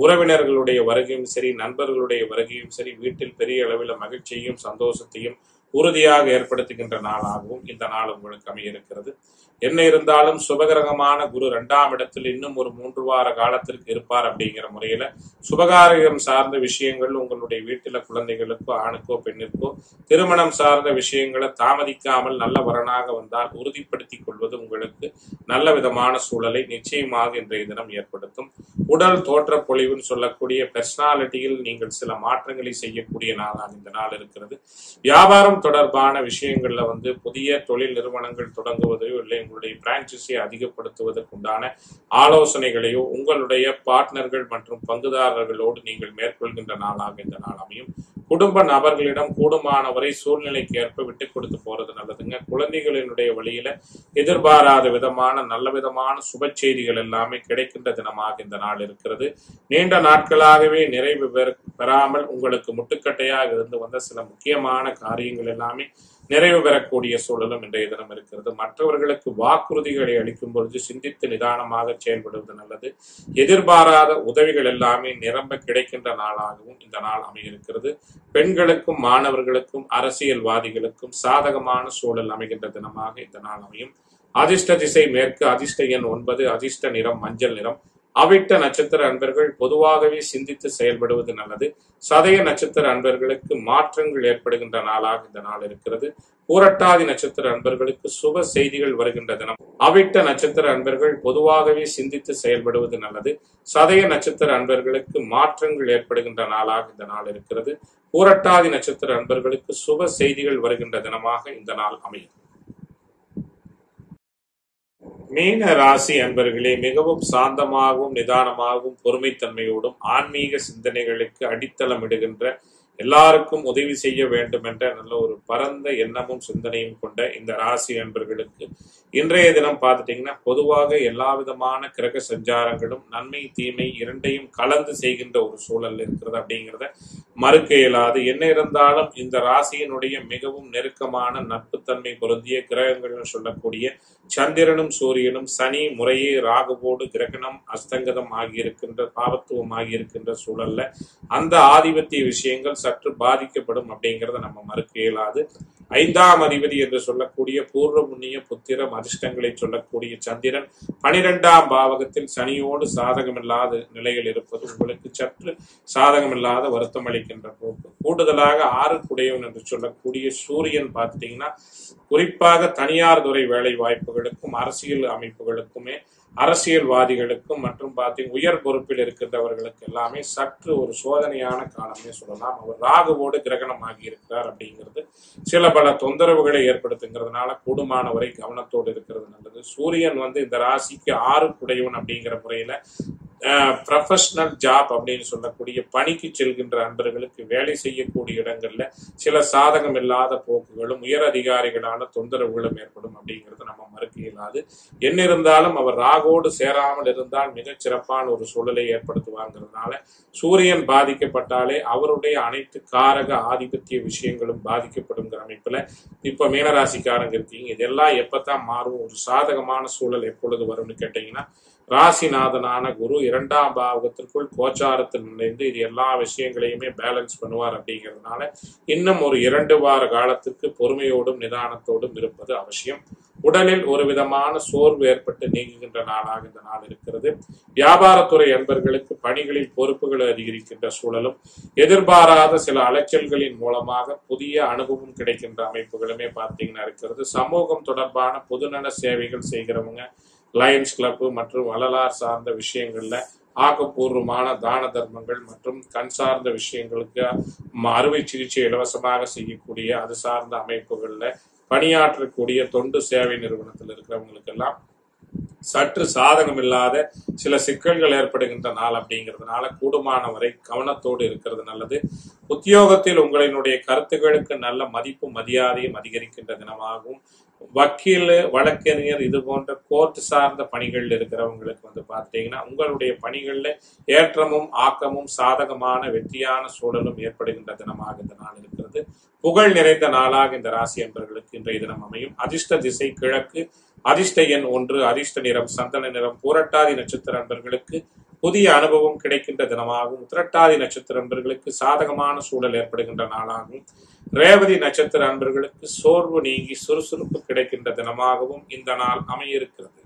உறவினர்களுடைய வருகையும் சரி நண்பர்களுடைய வருகையும் சரி வீட்டில் பெரிய அளவில் மகிழ்ச்சியையும் சந்தோஷத்தையும் உறுதியாக ஏற்படுத்துகின்ற நாளாகவும் இந்த நாள் உங்களுக்கு அமைய இருக்கிறது என்ன இருந்தாலும் சுபகிரகமான குரு இரண்டாம் இடத்தில் இன்னும் ஒரு மூன்று வார காலத்திற்கு இருப்பார் அப்படிங்கிற முறையில சுபகாரியம் சார்ந்த விஷயங்கள் உங்களுடைய வீட்டில குழந்தைகளுக்கோ ஆணுக்கோ பெண்ணிற்கோ திருமணம் சார்ந்த விஷயங்களை தாமதிக்காமல் நல்ல வரனாக வந்தால் உறுதிப்படுத்திக் கொள்வது உங்களுக்கு நல்ல விதமான சூழலை நிச்சயமாக இன்றைய தினம் ஏற்படுத்தும் உடல் தோற்ற பொழிவுன்னு சொல்லக்கூடிய பெர்சனாலிட்டியில் நீங்கள் சில மாற்றங்களை செய்யக்கூடிய நாளாக இந்த நாள் இருக்கிறது வியாபாரம் தொடர்பான விஷயங்கள்ல வந்து புதிய தொழில் நிறுவனங்கள் தொடங்குவதையோ இல்லை உங்களுடைய பிரான்ச்சஸை அதிகப்படுத்துவதற்குண்டான ஆலோசனைகளையோ உங்களுடைய பார்ட்னர்கள் மற்றும் பங்குதாரர்களோடு நீங்கள் மேற்கொள்கின்ற நாளாக இந்த நாள் அமையும் குடும்ப நபர்களிடம் கூடுமானவரை சூழ்நிலைக்கு ஏற்ப விட்டு கொடுத்து போறது நல்லதுங்க குழந்தைகளினுடைய வழியில எதிர்பாராத விதமான நல்ல விதமான சுப செய்திகள் எல்லாமே கிடைக்கின்ற தினமாக இந்த நாள் இருக்கிறது நீண்ட நாட்களாகவே நிறைவு பெற- பெறாமல் உங்களுக்கு முட்டுக்கட்டையாக இருந்து வந்த சில முக்கியமான காரியங்கள் எல்லாமே நிறைவு பெறக்கூடிய சூழலும் இன்றைய தினம் இருக்கிறது மற்றவர்களுக்கு வாக்குறுதிகளை அளிக்கும் பொழுது சிந்தித்து நிதானமாக செயல்படுவது நல்லது எதிர்பாராத உதவிகள் எல்லாமே நிரம்ப கிடைக்கின்ற நாளாகவும் இந்த நாள் அமையிருக்கிறது பெண்களுக்கும் மாணவர்களுக்கும் அரசியல்வாதிகளுக்கும் சாதகமான சூழல் அமைகின்ற தினமாக இந்த நாள் அமையும் அதிர்ஷ்ட திசை மேற்கு அதிர்ஷ்ட எண் ஒன்பது அதிர்ஷ்ட நிறம் மஞ்சள் நிறம் அவிட்ட நட்சத்திர அன்பர்கள் பொதுவாகவே சிந்தித்து செயல்படுவது நல்லது சதய நட்சத்திர அன்பர்களுக்கு மாற்றங்கள் ஏற்படுகின்ற நாளாக இந்த நாள் இருக்கிறது பூரட்டாதி நட்சத்திர அன்பர்களுக்கு சுப செய்திகள் வருகின்ற தினம் அவிட்ட நட்சத்திர அன்பர்கள் பொதுவாகவே சிந்தித்து செயல்படுவது நல்லது சதய நட்சத்திர அன்பர்களுக்கு மாற்றங்கள் ஏற்படுகின்ற நாளாக இந்த நாள் இருக்கிறது பூரட்டாதி நட்சத்திர அன்பர்களுக்கு சுப செய்திகள் வருகின்ற தினமாக இந்த நாள் அமையும் மீன ராசி அன்பர்களே மிகவும் சாந்தமாகவும் நிதானமாகவும் பொறுமைத்தன்மையோடும் ஆன்மீக சிந்தனைகளுக்கு அடித்தளமிடுகின்ற எல்லாருக்கும் உதவி செய்ய வேண்டும் என்ற நல்ல ஒரு பரந்த எண்ணமும் சிந்தனையும் கொண்ட இந்த ராசி அன்பர்களுக்கு இன்றைய தினம் பார்த்துட்டீங்கன்னா பொதுவாக எல்லா விதமான கிரக சஞ்சாரங்களும் நன்மை தீமை இரண்டையும் கலந்து செய்கின்ற ஒரு சூழல் இருக்கிறது அப்படிங்கிறத மறுக்க இயலாது என்ன இருந்தாலும் இந்த ராசியினுடைய மிகவும் நெருக்கமான நட்புத்தன்மை பொருந்திய கிரகங்கள்னு சொல்லக்கூடிய சந்திரனும் சூரியனும் சனி முறையே ராகுவோடு கிரகணம் அஸ்தங்கதம் ஆகியிருக்கின்ற பாவத்துவம் ஆகியிருக்கின்ற சூழல்ல அந்த ஆதிபத்திய விஷயங்கள் சற்று பாதிக்கப்படும் அப்படிங்கிறத நம்ம மறுக்க இயலாது ஐந்தாம் அதிபதி என்று சொல்லக்கூடிய பூர்வ புண்ணிய புத்திரம் அதிர்ஷ்டங்களை சொல்லக்கூடிய சந்திரன் பனிரெண்டாம் பாவகத்தில் சனியோடு சாதகமில்லாத நிலையில் இருப்பது உங்களுக்கு சற்று சாதகமில்லாத வருத்தம் அளிக்கின்ற போக்கு கூடுதலாக ஆறு குடையவன் என்று சொல்லக்கூடிய சூரியன் பார்த்துட்டீங்கன்னா குறிப்பாக தனியார் துறை வேலை வாய்ப்புகளுக்கும் அரசியல் அமைப்புகளுக்குமே அரசியல்வாதிகளுக்கும் மற்றும் பார்த்தீங்க உயர் பொறுப்பில் இருக்கின்றவர்களுக்கு எல்லாமே சற்று ஒரு சோதனையான காலமே சொல்லலாம் அவர் ராகுவோடு கிரகணம் ஆகியிருக்கிறார் அப்படிங்கிறது சில பல தொந்தரவுகளை ஏற்படுத்துங்கிறதுனால கூடுமானவரை கவனத்தோடு இருக்கிறது நல்லது சூரியன் வந்து இந்த ராசிக்கு ஆறு குடையவன் அப்படிங்கிற முறையில ப்ரொஃபஷனல் ஜாப் அப்படின்னு சொல்லக்கூடிய பணிக்கு செல்கின்ற அன்பர்களுக்கு வேலை செய்யக்கூடிய இடங்கள்ல சில சாதகம் இல்லாத போக்குகளும் உயர் அதிகாரிகளான தொந்தரவுகளும் ஏற்படும் அப்படிங்கிறது நம்ம மறுக்க இயலாது என்ன இருந்தாலும் அவர் ராகோடு சேராமல் இருந்தால் மிகச் சிறப்பான ஒரு சூழலை ஏற்படுத்துவாங்கிறதுனால சூரியன் பாதிக்கப்பட்டாலே அவருடைய அனைத்து காரக ஆதிபத்திய விஷயங்களும் பாதிக்கப்படுங்கிற அமைப்புல இப்ப மீனராசிக்காரங்க இருக்கீங்க இதெல்லாம் எப்பதான் மாறும் ஒரு சாதகமான சூழல் எப்பொழுது வரும்னு கேட்டீங்கன்னா ராசிநாதனான குரு இரண்டாம் பாவகத்திற்குள் கோச்சாரத்தில் நுழைந்து இது எல்லா விஷயங்களையுமே பேலன்ஸ் பண்ணுவார் அப்படிங்கிறதுனால இன்னும் ஒரு இரண்டு வார காலத்துக்கு பொறுமையோடும் நிதானத்தோடும் இருப்பது அவசியம் உடலில் ஒரு விதமான சோர்வு ஏற்பட்டு நீங்குகின்ற நாளாக இந்த நாள் இருக்கிறது வியாபாரத்துறை அன்பர்களுக்கு பணிகளில் பொறுப்புகள் அதிகரிக்கின்ற சூழலும் எதிர்பாராத சில அலைச்சல்களின் மூலமாக புதிய அனுபவம் கிடைக்கின்ற அமைப்புகளுமே பார்த்தீங்கன்னா இருக்கிறது சமூகம் தொடர்பான பொதுநல சேவைகள் செய்கிறவங்க லயன்ஸ் கிளப் மற்றும் வள்ளலார் சார்ந்த விஷயங்கள்ல ஆக்கப்பூர்வமான தான தர்மங்கள் மற்றும் கண் சார்ந்த விஷயங்களுக்கு ம- அறுவை சிகிச்சை இலவசமாக செய்யக்கூடிய அது சார்ந்த அமைப்புகள்ல பணியாற்றக்கூடிய தொண்டு சேவை நிறுவனத்தில் இருக்கிறவங்களுக்கெல்லாம் சற்று சாதகம் இல்லாத சில சிக்கல்கள் ஏற்படுகின்ற நாள் அப்படிங்கிறதுனால கூடுமான வரை கவனத்தோடு இருக்கிறது நல்லது உத்தியோகத்தில் உங்களினுடைய கருத்துக்களுக்கு நல்ல மதிப்பும் மரியாதையும் அதிகரிக்கின்ற தினமாகவும் வக்கீல் வழக்கறிஞர் இது போன்ற கோர்ட் சார்ந்த பணிகள் இருக்கிறவங்களுக்கு வந்து பார்த்தீங்கன்னா உங்களுடைய பணிகள்ல ஏற்றமும் ஆக்கமும் சாதகமான வெற்றியான சூழலும் ஏற்படுகின்ற தினமாக இந்த நாள் இருக்கிறது புகழ் நிறைந்த நாளாக இந்த ராசி என்பவர்களுக்கு இன்றைய தினம் அமையும் அதிர்ஷ்ட திசை கிழக்கு அதிர்ஷ்ட எண் ஒன்று அதிர்ஷ்ட நிறம் சந்தன நிறம் பூரட்டாதி நட்சத்திர அன்பர்களுக்கு புதிய அனுபவம் கிடைக்கின்ற தினமாகவும் உத்திரட்டாதி நட்சத்திர அன்பர்களுக்கு சாதகமான சூழல் ஏற்படுகின்ற நாளாகவும் ரேவதி நட்சத்திர அன்பர்களுக்கு சோர்வு நீங்கி சுறுசுறுப்பு கிடைக்கின்ற தினமாகவும் இந்த நாள் அமையிருக்கிறது